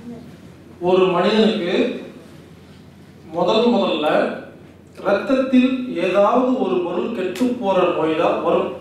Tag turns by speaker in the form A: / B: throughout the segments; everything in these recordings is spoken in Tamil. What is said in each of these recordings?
A: ஒரு மனிதனுக்கு முதல் முதல்ல ரத்தத்தில் ஏதாவது ஒரு பொருள் கெட்டு போற நோய் தான் வரும்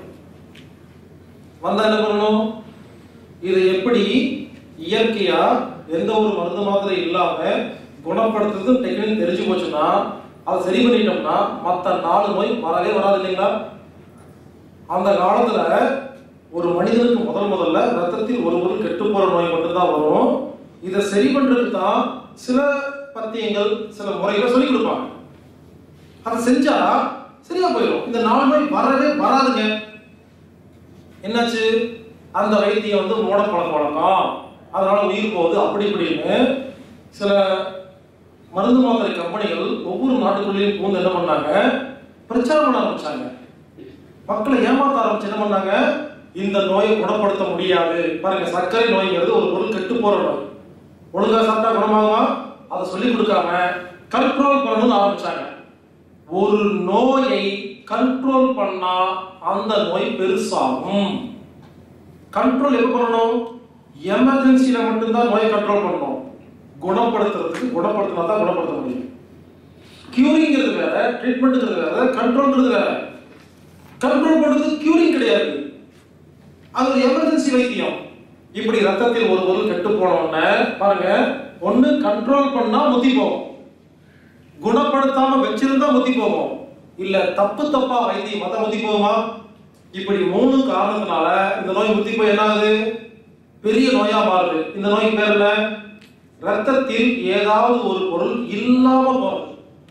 A: வந்தா என்ன பண்ணணும் இதை எப்படி இயற்கையா எந்த ஒரு மருந்து மாத்திரை இல்லாம குணப்படுத்துறது டெக்னிக் தெரிஞ்சு போச்சுன்னா அதை சரி பண்ணிட்டோம்னா மத்த நாலு நோய் வரவே வராது இல்லைங்களா அந்த காலத்துல ஒரு மனிதனுக்கு முதல் முதல்ல ரத்தத்தில் ஒரு பொருள் கெட்டு போற நோய் மட்டும்தான் வரும் இதை சரி பண்றதுக்கு தான் சில பத்தியங்கள் சில முறைகளை சொல்லி கொடுப்பாங்க அதை செஞ்சா சரியா போயிடும் இந்த நாலு நோய் வரவே வராதுங்க என்னாச்சு அந்த வைத்தியம் வந்து மூட பழக்க வழக்கம் அதனால உயிர் போகுது அப்படி இப்படின்னு சில மருந்து மாத்திரை கம்பெனிகள் ஒவ்வொரு நாட்டுக்குள்ளேயும் பூந்து என்ன பண்ணாங்க பிரச்சாரம் பண்ண ஆரம்பிச்சாங்க மக்களை ஏமாத்த ஆரம்பிச்சு என்ன பண்ணாங்க இந்த நோயை குணப்படுத்த முடியாது பாருங்க சர்க்கரை நோய்ங்கிறது ஒரு பொருள் கெட்டு போற நோய் ஒழுங்கா சாப்பிட்டா குணமாகுமா அதை சொல்லி கொடுக்காம கண்ட்ரோல் பண்ணணும்னு ஆரம்பிச்சாங்க ஒரு நோயை கண்ட்ரோல் பண்ணா அந்த நோய் பெருசாகும் கண்ட்ரோல் எப்ப பண்ணணும் எமர்ஜென்சில மட்டும்தான் நோயை கண்ட்ரோல் பண்ணணும் குணப்படுத்துறதுக்கு குணப்படுத்தினா தான் குணப்படுத்த முடியும் கியூரிங்கிறது வேற ட்ரீட்மெண்ட்ங்கிறது வேற கண்ட்ரோல்ங்கிறது வேற கண்ட்ரோல் பண்றது கியூரிங் கிடையாது அது ஒரு எமர்ஜென்சி வைத்தியம் இப்படி ரத்தத்தில் ஒரு பொருள் கெட்டு போன உடனே பாருங்க ஒண்ணு கண்ட்ரோல் பண்ணா முத்தி போகும் குணப்படுத்தாம வச்சிருந்தா முத்தி போகும் இல்ல தப்பு தப்பா வைத்தியம் மத்த முத்தி போகுமா இப்படி மூணு காரணத்தினால இந்த நோய் முத்தி போய் என்ன ஆகுது பெரிய நோயா மாறுது இந்த நோய் பேர் என்ன ரத்தத்தில் ஏதாவது ஒரு பொருள் இல்லாம போறது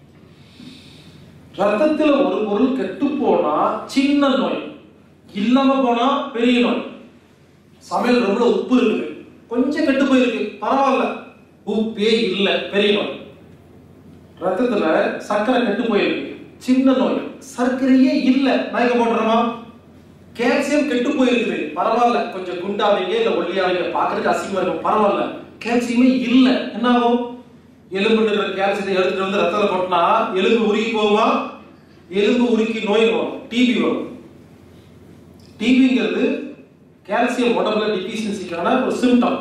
A: ரத்தத்தில் ஒரு பொருள் கெட்டு போனா சின்ன நோய் இல்லாம போனா பெரிய நோய் சமையல் ரொம்ப உப்பு இருக்குது கொஞ்சம் கெட்டு போயிருக்கு பரவாயில்ல உப்பே இல்லை பெரிய நோய் ரத்தத்துல சர்க்கரை கெட்டு போயிருக்கு சின்ன நோய் சர்க்கரையே இல்லை மயக்க போடுறோமா கால்சியம் கெட்டு போயிருக்குது பரவாயில்ல கொஞ்சம் குண்டாவீங்க இல்ல ஒல்லியாவீங்க பாக்குறதுக்கு அசிங்கமா இருக்கும் பரவாயில்ல கால்சியமே இல்ல என்ன ஆகும் எலும்பு இருக்கிற கால்சியத்தை எடுத்துட்டு வந்து ரத்தத்துல கொட்டினா எலும்பு உருகி போகுமா எலும்பு உருக்கி நோய் வரும் டிபி வரும் டிபிங்கிறது கால்சியம் உடம்புல டிஃபிஷியன்சிக்கான ஒரு சிம்டம்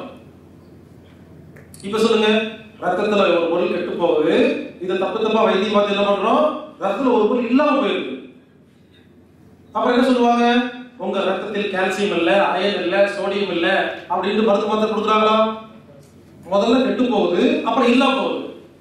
A: இப்ப சொல்லுங்க ரத்தத்துல ஒரு பொருள் கெட்டு போகுது இதை தப்பு தப்பா வைத்தியம் பார்த்து என்ன பண்றோம் ரத்தத்துல ஒரு பொருள் இல்லாம போயிருக்கு அப்புறம் என்ன சொல்லுவாங்க உங்க ரத்தத்தில் கால்சியம் இல்ல அயன் இல்ல சோடியம் இல்ல அப்படின்னு மருந்து மாத்திரை கொடுக்குறாங்களா முதல்ல கெட்டு போகுது அப்புறம் இல்லாம போகுது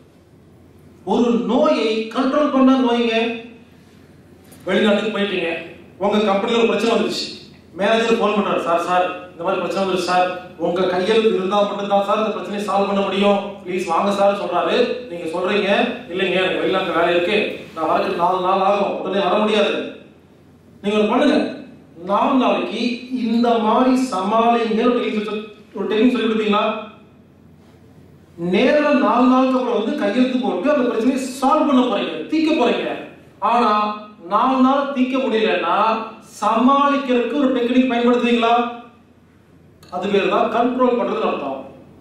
A: ஒரு நோயை கண்ட்ரோல் பண்ண நோய்ங்க வெளிநாட்டுக்கு போயிட்டீங்க உங்க கம்பெனில ஒரு பிரச்சனை வந்துச்சு மேனேஜர் ஃபோன் பண்றாரு சார் சார் இந்த மாதிரி பிரச்சனை வந்துச்சு சார் உங்க கையெழுத்து இருந்தா மட்டும்தான் சார் இந்த பிரச்சனையை சால்வ் பண்ண முடியும் ப்ளீஸ் வாங்க சார் சொல்றாரு நீங்க சொல்றீங்க இல்லைங்க எனக்கு வெளிநாட்டு வேலை இருக்கு நான் வரக்கு நாலு நாள் ஆகும் உடனே வர முடியாது நீங்க ஒரு பண்ணுங்க நாலு நாளைக்கு இந்த மாதிரி சமாளிங்க ஒரு டெக்னிக் சொல்லி- ஒரு டெக்னிக் சொல்லி கொடுப்பீங்களா நேரா நாலு நாளுக்கு அப்புறம் வந்து கையெழுத்து போட்டு அந்த பிரச்சனையை சால்வ் பண்ண போறீங்க தீர்க்க போறீங்க ஆனா நாலு நாள் தீர்க்க முடியலன்னா சமாளிக்கிறதுக்கு ஒரு டெக்னிக் பயன்படுத்துவீங்களா அது பேர் தான் கண்ட்ரோல் பண்றது அர்த்தம்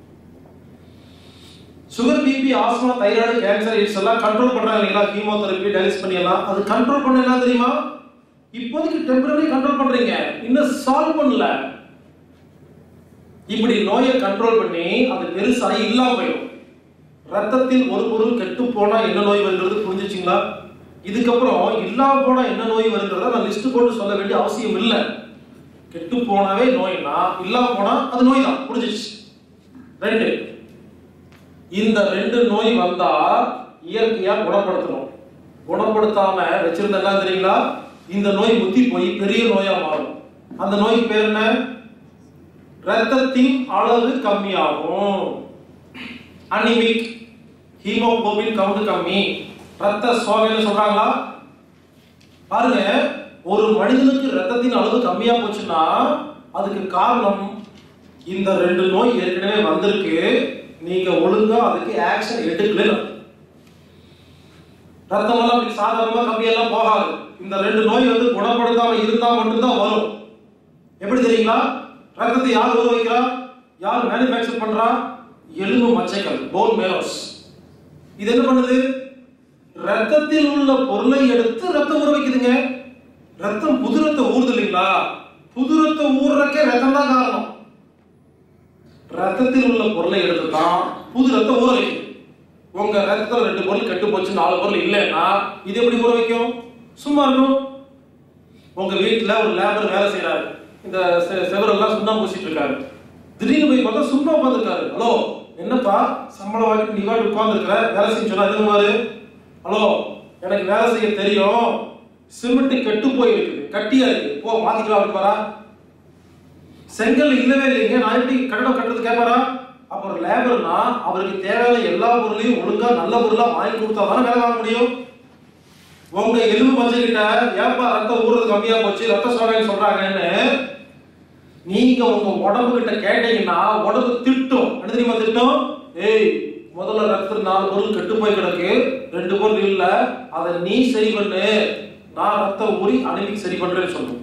A: sugar BP asthma thyroid cancer AIDS எல்லாம் கண்ட்ரோல் பண்றாங்க இல்லைங்களா கீமோதெரபி டயாலிஸ் பண்ணியெல்லாம் அது கண்ட்ரோல் பண்ண என்ன தெரியுமா இப்போதைக்கு டெம்பரரி கண்ட்ரோல் பண்றீங்க இன்னும் சால்வ் பண்ணல இப்படி நோயை கண்ட்ரோல் பண்ணி அது பெருசாகி இல்லாம போயிடும் ரத்தத்தில் ஒரு பொருள் கெட்டு போனா என்ன நோய் வருகிறது புரிஞ்சுச்சிங்களா இதுக்கப்புறம் இல்லாம போனா என்ன நோய் வருகிறத நான் லிஸ்ட் போட்டு சொல்ல வேண்டிய அவசியம் இல்லை கெட்டு போனாவே நோய்னா இல்லாம போனா அது நோய் தான் புரிஞ்சிச்சு ரெண்டு இந்த ரெண்டு நோய் வந்தா இயற்கையா குணப்படுத்தணும் குணப்படுத்தாம வச்சிருந்த என்ன தெரியுங்களா இந்த நோய் முத்தி போய் பெரிய நோயா மாறும் அந்த நோய்க்கு பேர் என்ன ரத்தத்தின் அளவு கம்மியாகும் அனிமிக் ஹீமோகுளோபின் கவுண்ட் கம்மி ரத்த சோகைன்னு சொல்றாங்களா பாருங்க ஒரு மனிதனுக்கு ரத்தத்தின் அளவு கம்மியா போச்சுன்னா அதுக்கு காரணம் இந்த ரெண்டு நோய் ஏற்கனவே வந்திருக்கு நீங்க ஒழுங்கா அதுக்கு ஆக்ஷன் எடுக்கல ரத்தம் எல்லாம் இப்படி சாதாரணமா கம்மியெல்லாம் போகாது இந்த ரெண்டு நோய் வந்து குணப்படுத்தாம இருந்தா மட்டும்தான் வரும் எப்படி தெரியுங்களா ரத்தத்தை யார் உருவ வைக்கிறா யார் மேனுஃபேக்சர் பண்றா எலும்பு மச்சைகள் போன் மேரோஸ் இது என்ன பண்ணுது ரத்தத்தில் உள்ள பொருளை எடுத்து ரத்தம் ஊற வைக்குதுங்க ரத்தம் புது ரத்தம் ஊறுது இல்லைங்களா புது ரத்தம் ஊறுறக்கே ரத்தம் தான் காரணம் ரத்தத்தில் உள்ள பொருளை எடுத்து தான் புது ரத்தம் ஊற வைக்கும் உங்க ரத்தத்துல ரெண்டு பொருள் கெட்டு போச்சு நாலு பொருள் இல்லைன்னா இது எப்படி ஊற வைக்கும் சும்மா இருக்கும் உங்க வீட்டுல ஒரு லேபர் வேலை செய்யறாரு இந்த செ- செவரெல்லாம் சுண்ணாம்பு பூசிட்டு இருக்காரு திடீர்னு போய் பார்த்தா சும்மா உட்காந்துருக்காரு ஹலோ என்னப்பா சம்பளம் வாங்கிட்டு நீ வாட்டி உட்காந்துருக்கிற வேலை செய்ய சொன்னா எதுவுமாரு ஹலோ எனக்கு வேலை செய்ய தெரியும் சிமெண்ட் கெட்டு போயிருக்கு கட்டியா இருக்கு போ மாத்திக்கலாம் அப்படி பாரா செங்கல் இல்லவே இல்லைங்க நான் எப்படி கட்டடம் கட்டுறது கேட்பாரா அப்புறம் லேபர்னா அவருக்கு தேவையான எல்லா பொருளையும் ஒழுங்கா நல்ல பொருளா வாங்கி கொடுத்தா தானே வேலை வாங்க முடியும் உங்க எலும்பு மஞ்சக்கிட்ட ஏப்பா ரத்தம் ஊறுறது கம்மியா போச்சு ரத்த சோகைன்னு சொல்றாங்கன்னு நீங்க உங்க உடம்பு கிட்ட கேட்டீங்கன்னா உடம்பு திட்டும் என்ன தெரியுமா திட்டும் ஏய் முதல்ல ரத்தத்துல நாலு பொருள் கெட்டு போய் கிடக்கு ரெண்டு பொருள் இல்ல அதை நீ சரி பண்ணு நான் ரத்தம் ஊறி அனுப்பி சரி பண்றேன்னு சொல்லுவோம்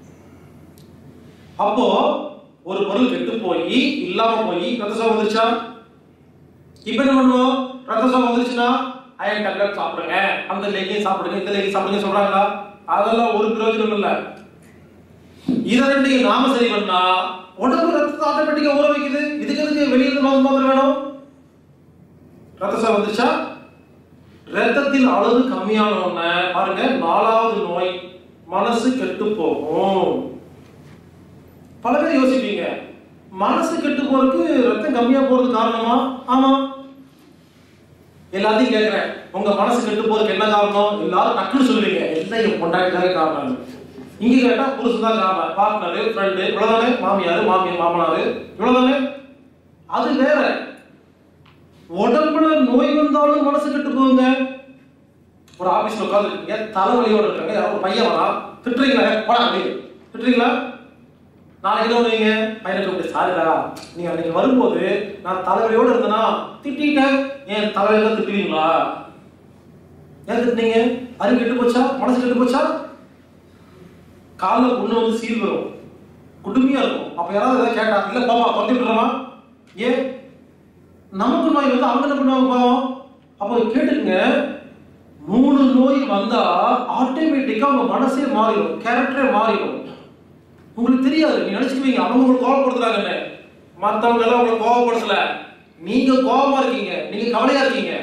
A: அப்போ ஒரு பொருள் கெட்டு போய் இல்லாம போய் ரத்த சோகம் வந்துருச்சா இப்ப என்ன பண்ணுவோம் ரத்த சோகம் வந்துருச்சுன்னா அயன் டேப்லெட் சாப்பிடுங்க அந்த லேகியும் சாப்பிடுங்க இந்த லேகியும் சாப்பிடுங்க சொல்றாங்களா அதெல்லாம் ஒரு பிரயோஜனம் இல்ல இத ரெண்டையும் நாம சரி பண்ணா உடம்பு ரத்தத்தை ஆட்டோமேட்டிக்கா ஊற வைக்குது இதுக்கு எதுக்கு வெளியில மருந்து மாத்திரை வேணும் ரத்த சோகம் வந்துருச்சா ரத்தத்தின் அளவு கம்மியான உடனே பாருங்க நாலாவது நோய் மனசு கெட்டு போகும் பல பேர் யோசிப்பீங்க மனசு கெட்டு போறதுக்கு ரத்தம் கம்மியா போறது காரணமா ஆமா எல்லாத்தையும் கேட்கிறேன் உங்க மனசு கெட்டு போறதுக்கு என்ன காரணம் எல்லாரும் டக்குன்னு சொல்லுவீங்க எல்லாம் என் பொண்டாட்டிதான் காரணம் இங்க கேட்டா புருஷன் தான் காரணம் பார்ட்னரு ஃப்ரெண்டு இவ்வளவுதானே மாமியாரு மாமியார் மாமனாரு இவ்வளவுதானே அது வேற உடம்புல நோய் வந்தாலும் மனசு கெட்டு போகுங்க ஒரு ஆபீஸ்ல உட்காந்துருக்கீங்க தலைவலியோட இருக்காங்க யாரோ ஒரு பையன் வரா திட்டுறீங்களா போடா அப்படியே திட்டுறீங்களா நாளைக்கு என்ன பண்ணுவீங்க பையனுக்கு இப்படி சாரிடா நீங்க அன்னைக்கு வரும்போது நான் தலைவலியோட இருந்தேனா திட்டிட்டேன் ஏன் தலைவலியெல்லாம் திட்டுவீங்களா ஏன் திட்டுனீங்க அறிவு கெட்டு போச்சா மனசு கெட்டு போச்சா காலில் பொண்ணு வந்து சீல் வரும் குடுமையா இருக்கும் அப்ப யாராவது ஏதாவது கேட்டா இல்ல பாப்பா தொத்தி விட்டுறமா ஏன் நமக்கு நோய் வந்து அவங்க என்ன பண்ணுவாங்க பாவம் அப்போ கேட்டுக்குங்க மூணு நோய் வந்தா ஆட்டோமேட்டிக்கா உங்க மனசே மாறிடும் கேரக்டரே மாறிடும் உங்களுக்கு தெரியாது நீங்க நினைச்சுக்குவீங்க அவங்க உங்களுக்கு கோவப்படுத்துறாங்கன்னு மத்தவங்க எல்லாம் உங்களை கோவப்படுத்தல நீங்க கோவமா இருக்கீங்க நீங்க கவலையா இருக்கீங்க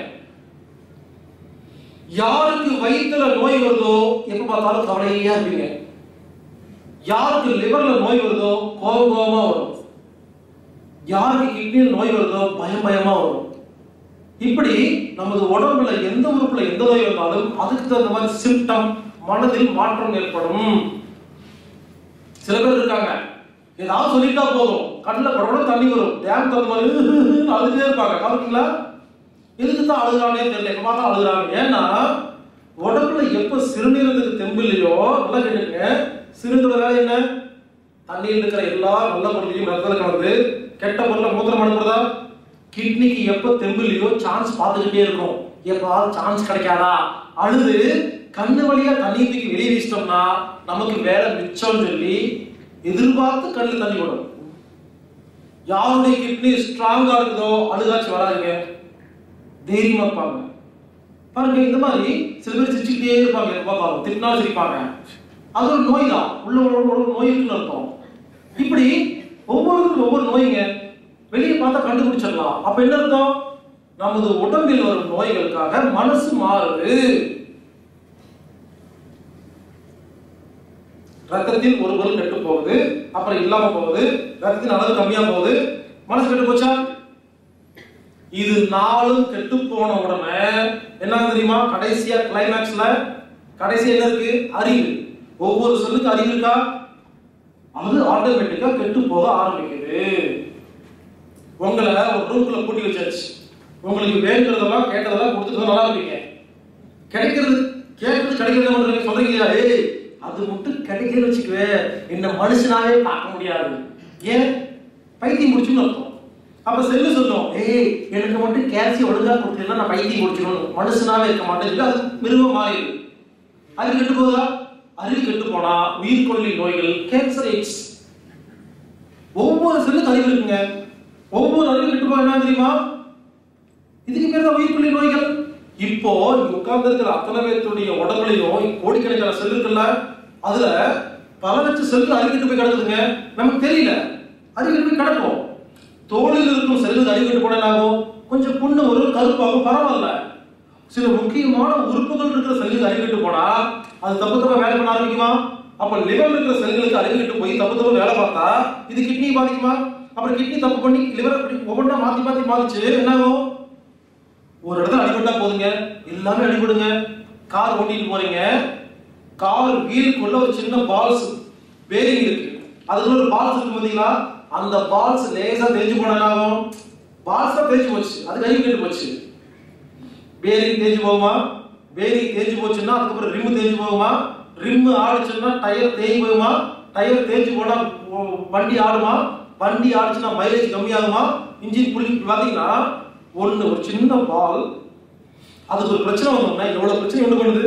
A: யாருக்கு வயிற்றுல நோய் வருதோ எப்ப பார்த்தாலும் கவலையா இருப்பீங்க யாருக்கு லிவர்ல நோய் வருதோ கோபம் கோபமா வரும் யாருக்கு கிட்னியில் நோய் வருதோ பயம் பயமா வரும் இப்படி நமது உடம்புல எந்த உறுப்புல எந்த நோய் வந்தாலும் அதுக்கு தகுந்த மாதிரி சிம்டம் மனதில் மாற்றம் ஏற்படும் சில பேர் இருக்காங்க ஏதாவது சொல்லிட்டா போதும் கண்ணில் படபட தண்ணி வரும் டேம் தகுந்த மாதிரி அழுதுட்டே இருப்பாங்க பாத்தீங்களா எதுக்கு தான் அழுகுறானே தெரியல எப்ப பார்த்தா அழுகுறாங்க ஏன்னா உடம்புல எப்ப சிறுநீரகத்துக்கு தெம்பு இல்லையோ நல்லா கேட்டுங்க சிறுநீரோட வேலை என்ன தண்ணியில் இருக்கிற எல்லா நல்ல பொருளையும் ரத்தத்தில் கலந்து கெட்ட பொருளை மூத்திரம் அனுப்புறதா கிட்னிக்கு எப்ப தெம்பு இல்லையோ சான்ஸ் பார்த்துக்கிட்டே இருக்கும் எப்பாவது சான்ஸ் கிடைக்காதா அழுது கண்ணு வழியா தண்ணி தூக்கி வெளியே வீசிட்டோம்னா நமக்கு வேலை மிச்சம்னு சொல்லி எதிர்பார்த்து கண்ணில் தண்ணி விடும் யாருடைய கிட்னி ஸ்ட்ராங்கா இருக்குதோ அழுகாச்சு வராதுங்க தைரியமா இருப்பாங்க பாருங்க இந்த மாதிரி சில பேர் சிரிச்சுக்கிட்டே இருப்பாங்க எப்ப பார்த்தாலும் திட்டினா சிரிப்பாங்க அது ஒரு நோய் தான் உள்ள ஒரு ஒரு நோய் இருக்குன்னு அர்த்தம் இப்படி ஒவ்வொருத்தருக்கும் ஒவ்வொரு நோய்ங்க வெளியே பார்த்தா கண்டுபிடிச்சிடலாம் அப்ப என்ன அர்த்தம் நமது உடம்பில் வரும் நோய்களுக்காக மனசு மாறுது ரத்தத்தில் ஒரு பொருள் கெட்டு போகுது அப்புறம் இல்லாம போகுது ரத்தத்தின் அளவு கம்மியா போகுது மனசு கெட்டு போச்சா இது நாளும் கெட்டு போன உடனே என்ன தெரியுமா கடைசியா கிளைமேக்ஸ்ல கடைசியா என்ன இருக்கு அறிவு ஒவ்வொரு சொல்லுக்கு அறிவு இருக்கா அது ஆட்டோமேட்டிக்கா கெட்டு போக ஆரம்பிக்குது உங்களை ஒரு ரூம்குள்ள பூட்டி வச்சாச்சு உங்களுக்கு வேணுங்கிறதெல்லாம் கேட்டதெல்லாம் கொடுத்துட்டு நல்லா இருப்பீங்க கிடைக்கிறது கேட்கறது கிடைக்கிறது பண்றீங்க சொல்றீங்க இல்லையா ஏய் அது மட்டும் கிடைக்கிறதுன்னு வச்சுக்கவே என்ன மனுஷனாவே பார்க்க முடியாது ஏன் பைத்தியம் முடிச்சுன்னு அர்த்தம் அப்ப செல்லு சொல்லும் ஏய் எனக்கு மட்டும் கேல்சியம் ஒழுங்கா கொடுத்தீங்கன்னா நான் பைத்தியம் முடிச்சிடணும் மனுஷனாவே இருக்க மாட்டேன் சொல்லி அது மிருகம் மாறிடுது அறிவு கெட்டு போகுதா அறிவு கெட்டு போனா உயிர்கொல்லி நோய்கள் கேன்சர் எய்ட்ஸ் ஒவ்வொரு செல்லுக்கு அறிவு இருக்குங்க ஒவ்வொரு அறிவு கெட்டு போக என்ன தெரியுமா இதுக்கு பேர் தான் உயிர்கொல்லி நோய்கள் இப்போ இங்க உட்கார்ந்து இருக்கிற அத்தனை பேர்த்துடைய உடம்புலையும் கோடிக்கணக்கான செல் இருக்குல்ல அதுல பல லட்சம் செல் அறிவிட்டு போய் கிடக்குதுங்க நமக்கு தெரியல அறிவிட்டு போய் கிடக்கும் தோலில் இருக்கும் செல்லுக்கு அடிபட்டு போன என்ன ஆகும் கொஞ்சம் புண்ணு வரும் கருப்பாகும் பரவாயில்ல சில முக்கியமான உறுப்புகள் இருக்கிற செல்லுக்கு அடிபட்டு போனா அது தப்பு தப்பா வேலை பண்ண ஆரம்பிக்குமா அப்ப லிவர் இருக்கிற செல்களுக்கு அடிபட்டு போய் தப்பு தப்பா வேலை பார்த்தா இது கிட்னி பாதிக்குமா அப்புறம் கிட்னி தப்பு பண்ணி லிவர் அப்படி ஒவ்வொன்றா மாத்தி மாத்தி பாதிச்சு என்ன ஆகும் ஒரு இடத்துல அடிபட்டா போதுங்க எல்லாமே அடிபடுங்க கார் ஓட்டிட்டு போறீங்க கார் வீலுக்குள்ள ஒரு சின்ன பால்ஸ் பேரிங் இருக்கு அதுக்குள்ள ஒரு பால்ஸ் இருக்கு பாத்தீங்களா அந்த பால்ஸ் லேசா தேஞ்சு போனா என்ன ஆகும் பால்ஸ் தான் தேஞ்சு போச்சு அது கை கெட்டு போச்சு பேரிங் தேஞ்சு போகுமா பேரிங் தேஞ்சு போச்சுன்னா அதுக்கப்புறம் ரிம் தேஞ்சு போகுமா ரிம் ஆடுச்சுன்னா டயர் தேஞ்சு போகுமா டயர் தேஞ்சு போனா ஓ- வண்டி ஆடுமா வண்டி ஆடுச்சுன்னா மைலேஜ் கம்மியாகுமா இன்ஜின் புள்ளி பாத்தீங்கன்னா ஒண்ணு ஒரு சின்ன பால் அதுக்கு ஒரு பிரச்சனை வந்தோம்னா எவ்வளவு பிரச்சனை உண்டு பண்ணுது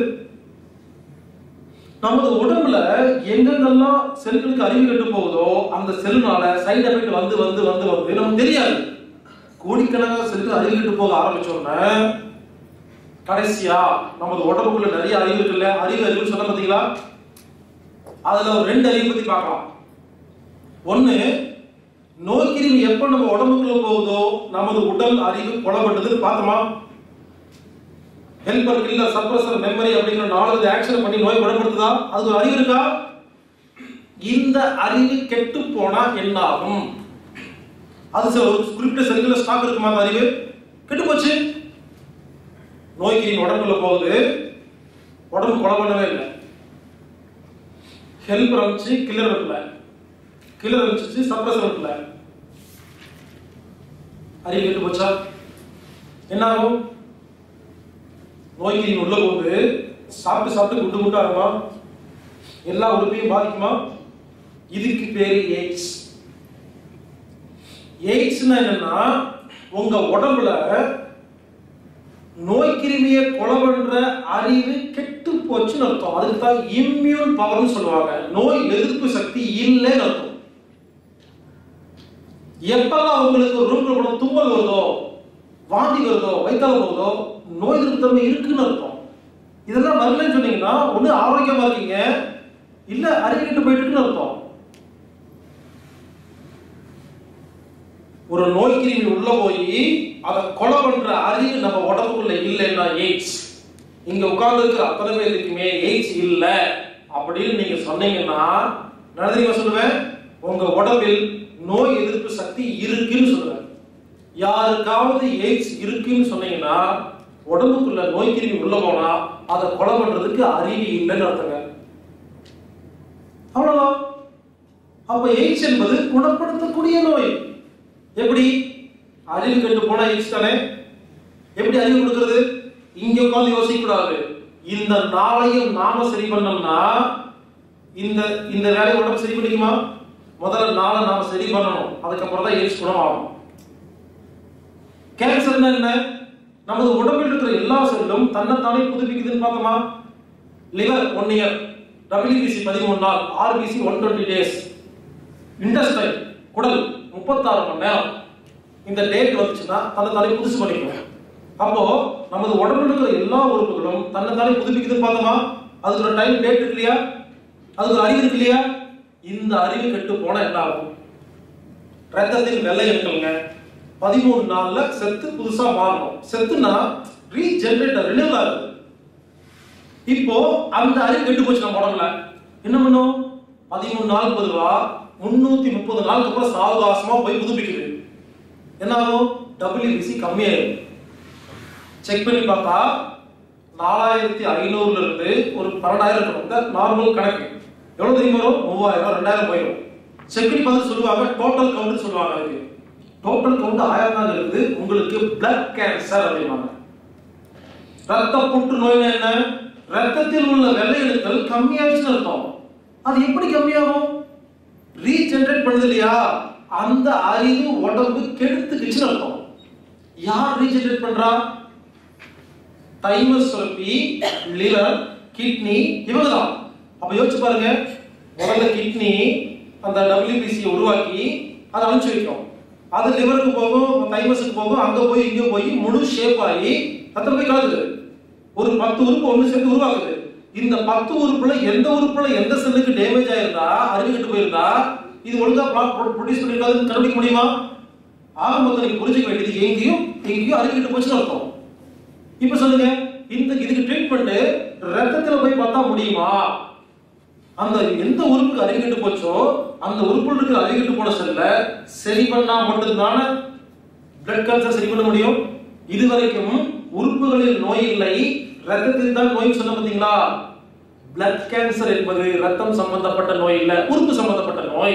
A: நமது உடம்புல எங்கெங்கெல்லாம் செல்களுக்கு அறிவு கெட்டு போகுதோ அந்த செல்லுனால சைடு எஃபெக்ட் வந்து வந்து வந்து வந்து நமக்கு தெரியாது கோடிக்கணக்கான செல்கள் அறிவு கெட்டு போக ஆரம்பிச்சோம்னா கடைசியா நமது உடம்புக்குள்ள நிறைய அறிவு இருக்குல்ல அறிவு அறிவு சொன்ன பாத்தீங்களா அதுல ஒரு ரெண்டு அறிவு பத்தி பார்க்கலாம் ஒண்ணு நோய் கிருமி எப்ப நம்ம உடம்புக்குள்ள போகுதோ நமது உடல் அறிவு கொலப்பட்டதுன்னு பார்த்தோமா ஹெல்பர் கில்லர் சப்ரஸர் மெமரி அப்படிங்கிற நாலு ஆக்ஷன் பண்ணி நோய் குணப்படுத்துதா அதுக்கு ஒரு அறிவு இருக்கா இந்த அறிவு கெட்டு போனா என்ன ஆகும் அது சில ஒரு குறிப்பிட்ட செல்கள ஸ்டாக் இருக்குமா அந்த அறிவு கெட்டு போச்சு நோய் கிருமி உடம்புல போகுது உடம்பு கொலை பண்ணவே இல்லை ஹெல்பர் அமைச்சு கில்லர் வைக்கல கில்லர் வச்சுச்சு சப்ரஸர் வைக்கல அறிவு கெட்டு போச்சா என்ன ஆகும் நோய் கிருமி உள்ள போகுது சாப்பிட்டு சாப்பிட்டு குண்டு குண்டு ஆகுமா எல்லா உறுப்பையும் பாதிக்குமா இதுக்கு பேரு எய்ட்ஸ் எய்ட்ஸ்னா என்னன்னா உங்க உடம்புல நோய் கிருமியை கொலை பண்ற அறிவு கெட்டு போச்சுன்னு அர்த்தம் அதுக்கு தான் இம்யூன் பவர்னு சொல்லுவாங்க நோய் எதிர்ப்பு சக்தி இல்லைன்னு அர்த்தம் எப்பெல்லாம் உங்களுக்கு ரூம்ல கூட தும்மல் வருதோ வாந்தி வருதோ வயித்தால போகுதோ நோய் எதிர்ப்பு தன்மை இருக்குன்னு அர்த்தம் இதெல்லாம் வரலன்னு சொன்னீங்கன்னா ஒண்ணு ஆரோக்கியமா இருக்கீங்க இல்ல அறிவிட்டு போயிட்டு இருக்குன்னு அர்த்தம் ஒரு நோய் கிருமி உள்ள போய் அதை கொலை பண்ற அறிவு நம்ம உடம்புக்குள்ள இல்லைன்னா எய்ட்ஸ் இங்க உட்கார்ந்து இருக்கிற அத்தனை பேருக்குமே எய்ட்ஸ் இல்ல அப்படின்னு நீங்க சொன்னீங்கன்னா நான் தெரியுமா சொல்லுவேன் உங்க உடம்பில் நோய் எதிர்ப்பு சக்தி இருக்குன்னு சொல்லுவேன் யாருக்காவது எய்ட்ஸ் இருக்குன்னு சொன்னீங்கன்னா உடம்புக்குள்ள நோய் கிருமி உள்ள போனா அதை கொலை பண்றதுக்கு அறிவு இல்லைன்னு அர்த்தங்க அவ்வளவுதான் அப்ப எய்ட்ஸ் என்பது குணப்படுத்தக்கூடிய நோய் எப்படி அறிவு கெட்டு போனா எய்ட்ஸ் தானே எப்படி அறிவு கொடுக்கிறது இங்க உட்கார்ந்து யோசிக்க கூடாது இந்த நாளையும் நாம சரி பண்ணோம்னா இந்த இந்த வேலையை உடம்பு சரி பண்ணிக்குமா முதல்ல நாளை நாம சரி பண்ணணும் அதுக்கப்புறம் தான் எய்ட்ஸ் குணம் ஆகும் கேன்சர்னா என்ன நமது உடம்பில் இருக்கிற எல்லா செல்லும் தன்னைத்தானே புதுப்பிக்குதுன்னு பார்த்தோமா லிவர் ஒன் இயர் டபிள்யூபிசி பதிமூணு நாள் RBC one twenty days intestine குடல் முப்பத்தாறு மணி நேரம் இந்த டேட் வந்துச்சுன்னா தன்னைத்தானே புதுசு பண்ணிக்கும் அப்போ நமது உடம்புல இருக்கிற எல்லா உறுப்புகளும் தன்னைத்தானே புதுப்பிக்குதுன்னு பார்த்தோமா அதுக்கு ஒரு டைம் டேட் இருக்கு இல்லையா அதுக்கு ஒரு அறிவு இருக்கு இல்லையா இந்த அறிவு கெட்டு போனா என்ன ஆகும் ரத்தத்தில் வெள்ளை அணுக்கள்ங்க பதிமூணு நாள்ல செத்து புதுசா மாறணும் செத்துனா ரீஜெனரேட் ரினிவல் ஆகுது இப்போ அந்த அறிவு கெட்டு போச்சு நம்ம உடம்புல என்ன பண்ணும் பதிமூணு நாள் பொதுவா முன்னூத்தி முப்பது நாளுக்கு அப்புறம் சாவகாசமா போய் புதுப்பிக்குது என்ன ஆகும் டபிள்யூபிசி கம்மியாயிடும் செக் பண்ணி பார்த்தா நாலாயிரத்தி ஐநூறுல இருந்து ஒரு பன்னெண்டாயிரம் இருக்கும் இந்த நார்மல் கணக்கு எவ்வளவு தெரியுமா வரும் மூவாயிரம் ரெண்டாயிரம் போயிடும் செக் பண்ணி பார்த்து சொல்லுவாங்க டோட்டல் கவுண்ட் சொல்லுவாங்க அதுக்கு டோட்டல் கவுண்ட் ஆயிரம் தான் இருக்குது உங்களுக்கு பிளட் கேன்சர் அப்படிம்பாங்க ரத்த புற்றுநோய்னா என்ன ரத்தத்தில் உள்ள வெள்ளை அணுக்கள் கம்மியாச்சுன்னு அர்த்தம் அது எப்படி கம்மியாகும் ரீஜெனரேட் பண்ணுது இல்லையா அந்த அறிவு உடம்பு கெடுத்துக்கிச்சுன்னு அர்த்தம் யார் ரீஜெனரேட் பண்றா தைமஸ் சுரப்பி லிவர் கிட்னி இவங்க தான் அப்ப யோசிச்சு பாருங்க முதல்ல கிட்னி அந்த டபிள்யூபிசி உருவாக்கி அதை அனுப்பிச்சு வைக்கும் அது லிவருக்கு போகும் தைமஸுக்கு போகும் அங்க போய் இங்க போய் முழு ஷேப் ஆகி ரத்தம் போய் கலக்குது ஒரு பத்து உறுப்பு ஒண்ணு சேர்ந்து உருவாக்குது இந்த பத்து உறுப்புல எந்த உறுப்புல எந்த செல்லுக்கு டேமேஜ் ஆயிருந்தா அறிவு கெட்டு போயிருந்தா இது ஒழுங்கா ப்ரொடியூஸ் பண்ணிருக்காதுன்னு கண்டுபிடிக்க முடியுமா ஆக மொத்தம் நீங்க புரிஞ்சுக்க வேண்டியது எங்கேயும் எங்கேயும் அறிவிக்கிட்டு போச்சுன்னு அர்த்தம் இப்ப சொல்லுங்க இந்த இதுக்கு ட்ரீட்மெண்ட் ரத்தத்துல போய் பார்த்தா முடியுமா அந்த எந்த உறுப்புக்கு அறிவிக்கிட்டு போச்சோ அந்த உறுப்புல இருக்கிற அறிவிக்கிட்டு போன செல்ல சரி பண்ணா மட்டும்தானே பிளட் கேன்சர் சரி பண்ண முடியும் இதுவரைக்கும் உறுப்புகளில் நோய் இல்லை ரத்தத்தில் தான் நோய் சொன்ன பார்த்தீங்களா பிளட் கேன்சர் என்பது ரத்தம் சம்பந்தப்பட்ட நோய் இல்ல உறுப்பு சம்பந்தப்பட்ட நோய்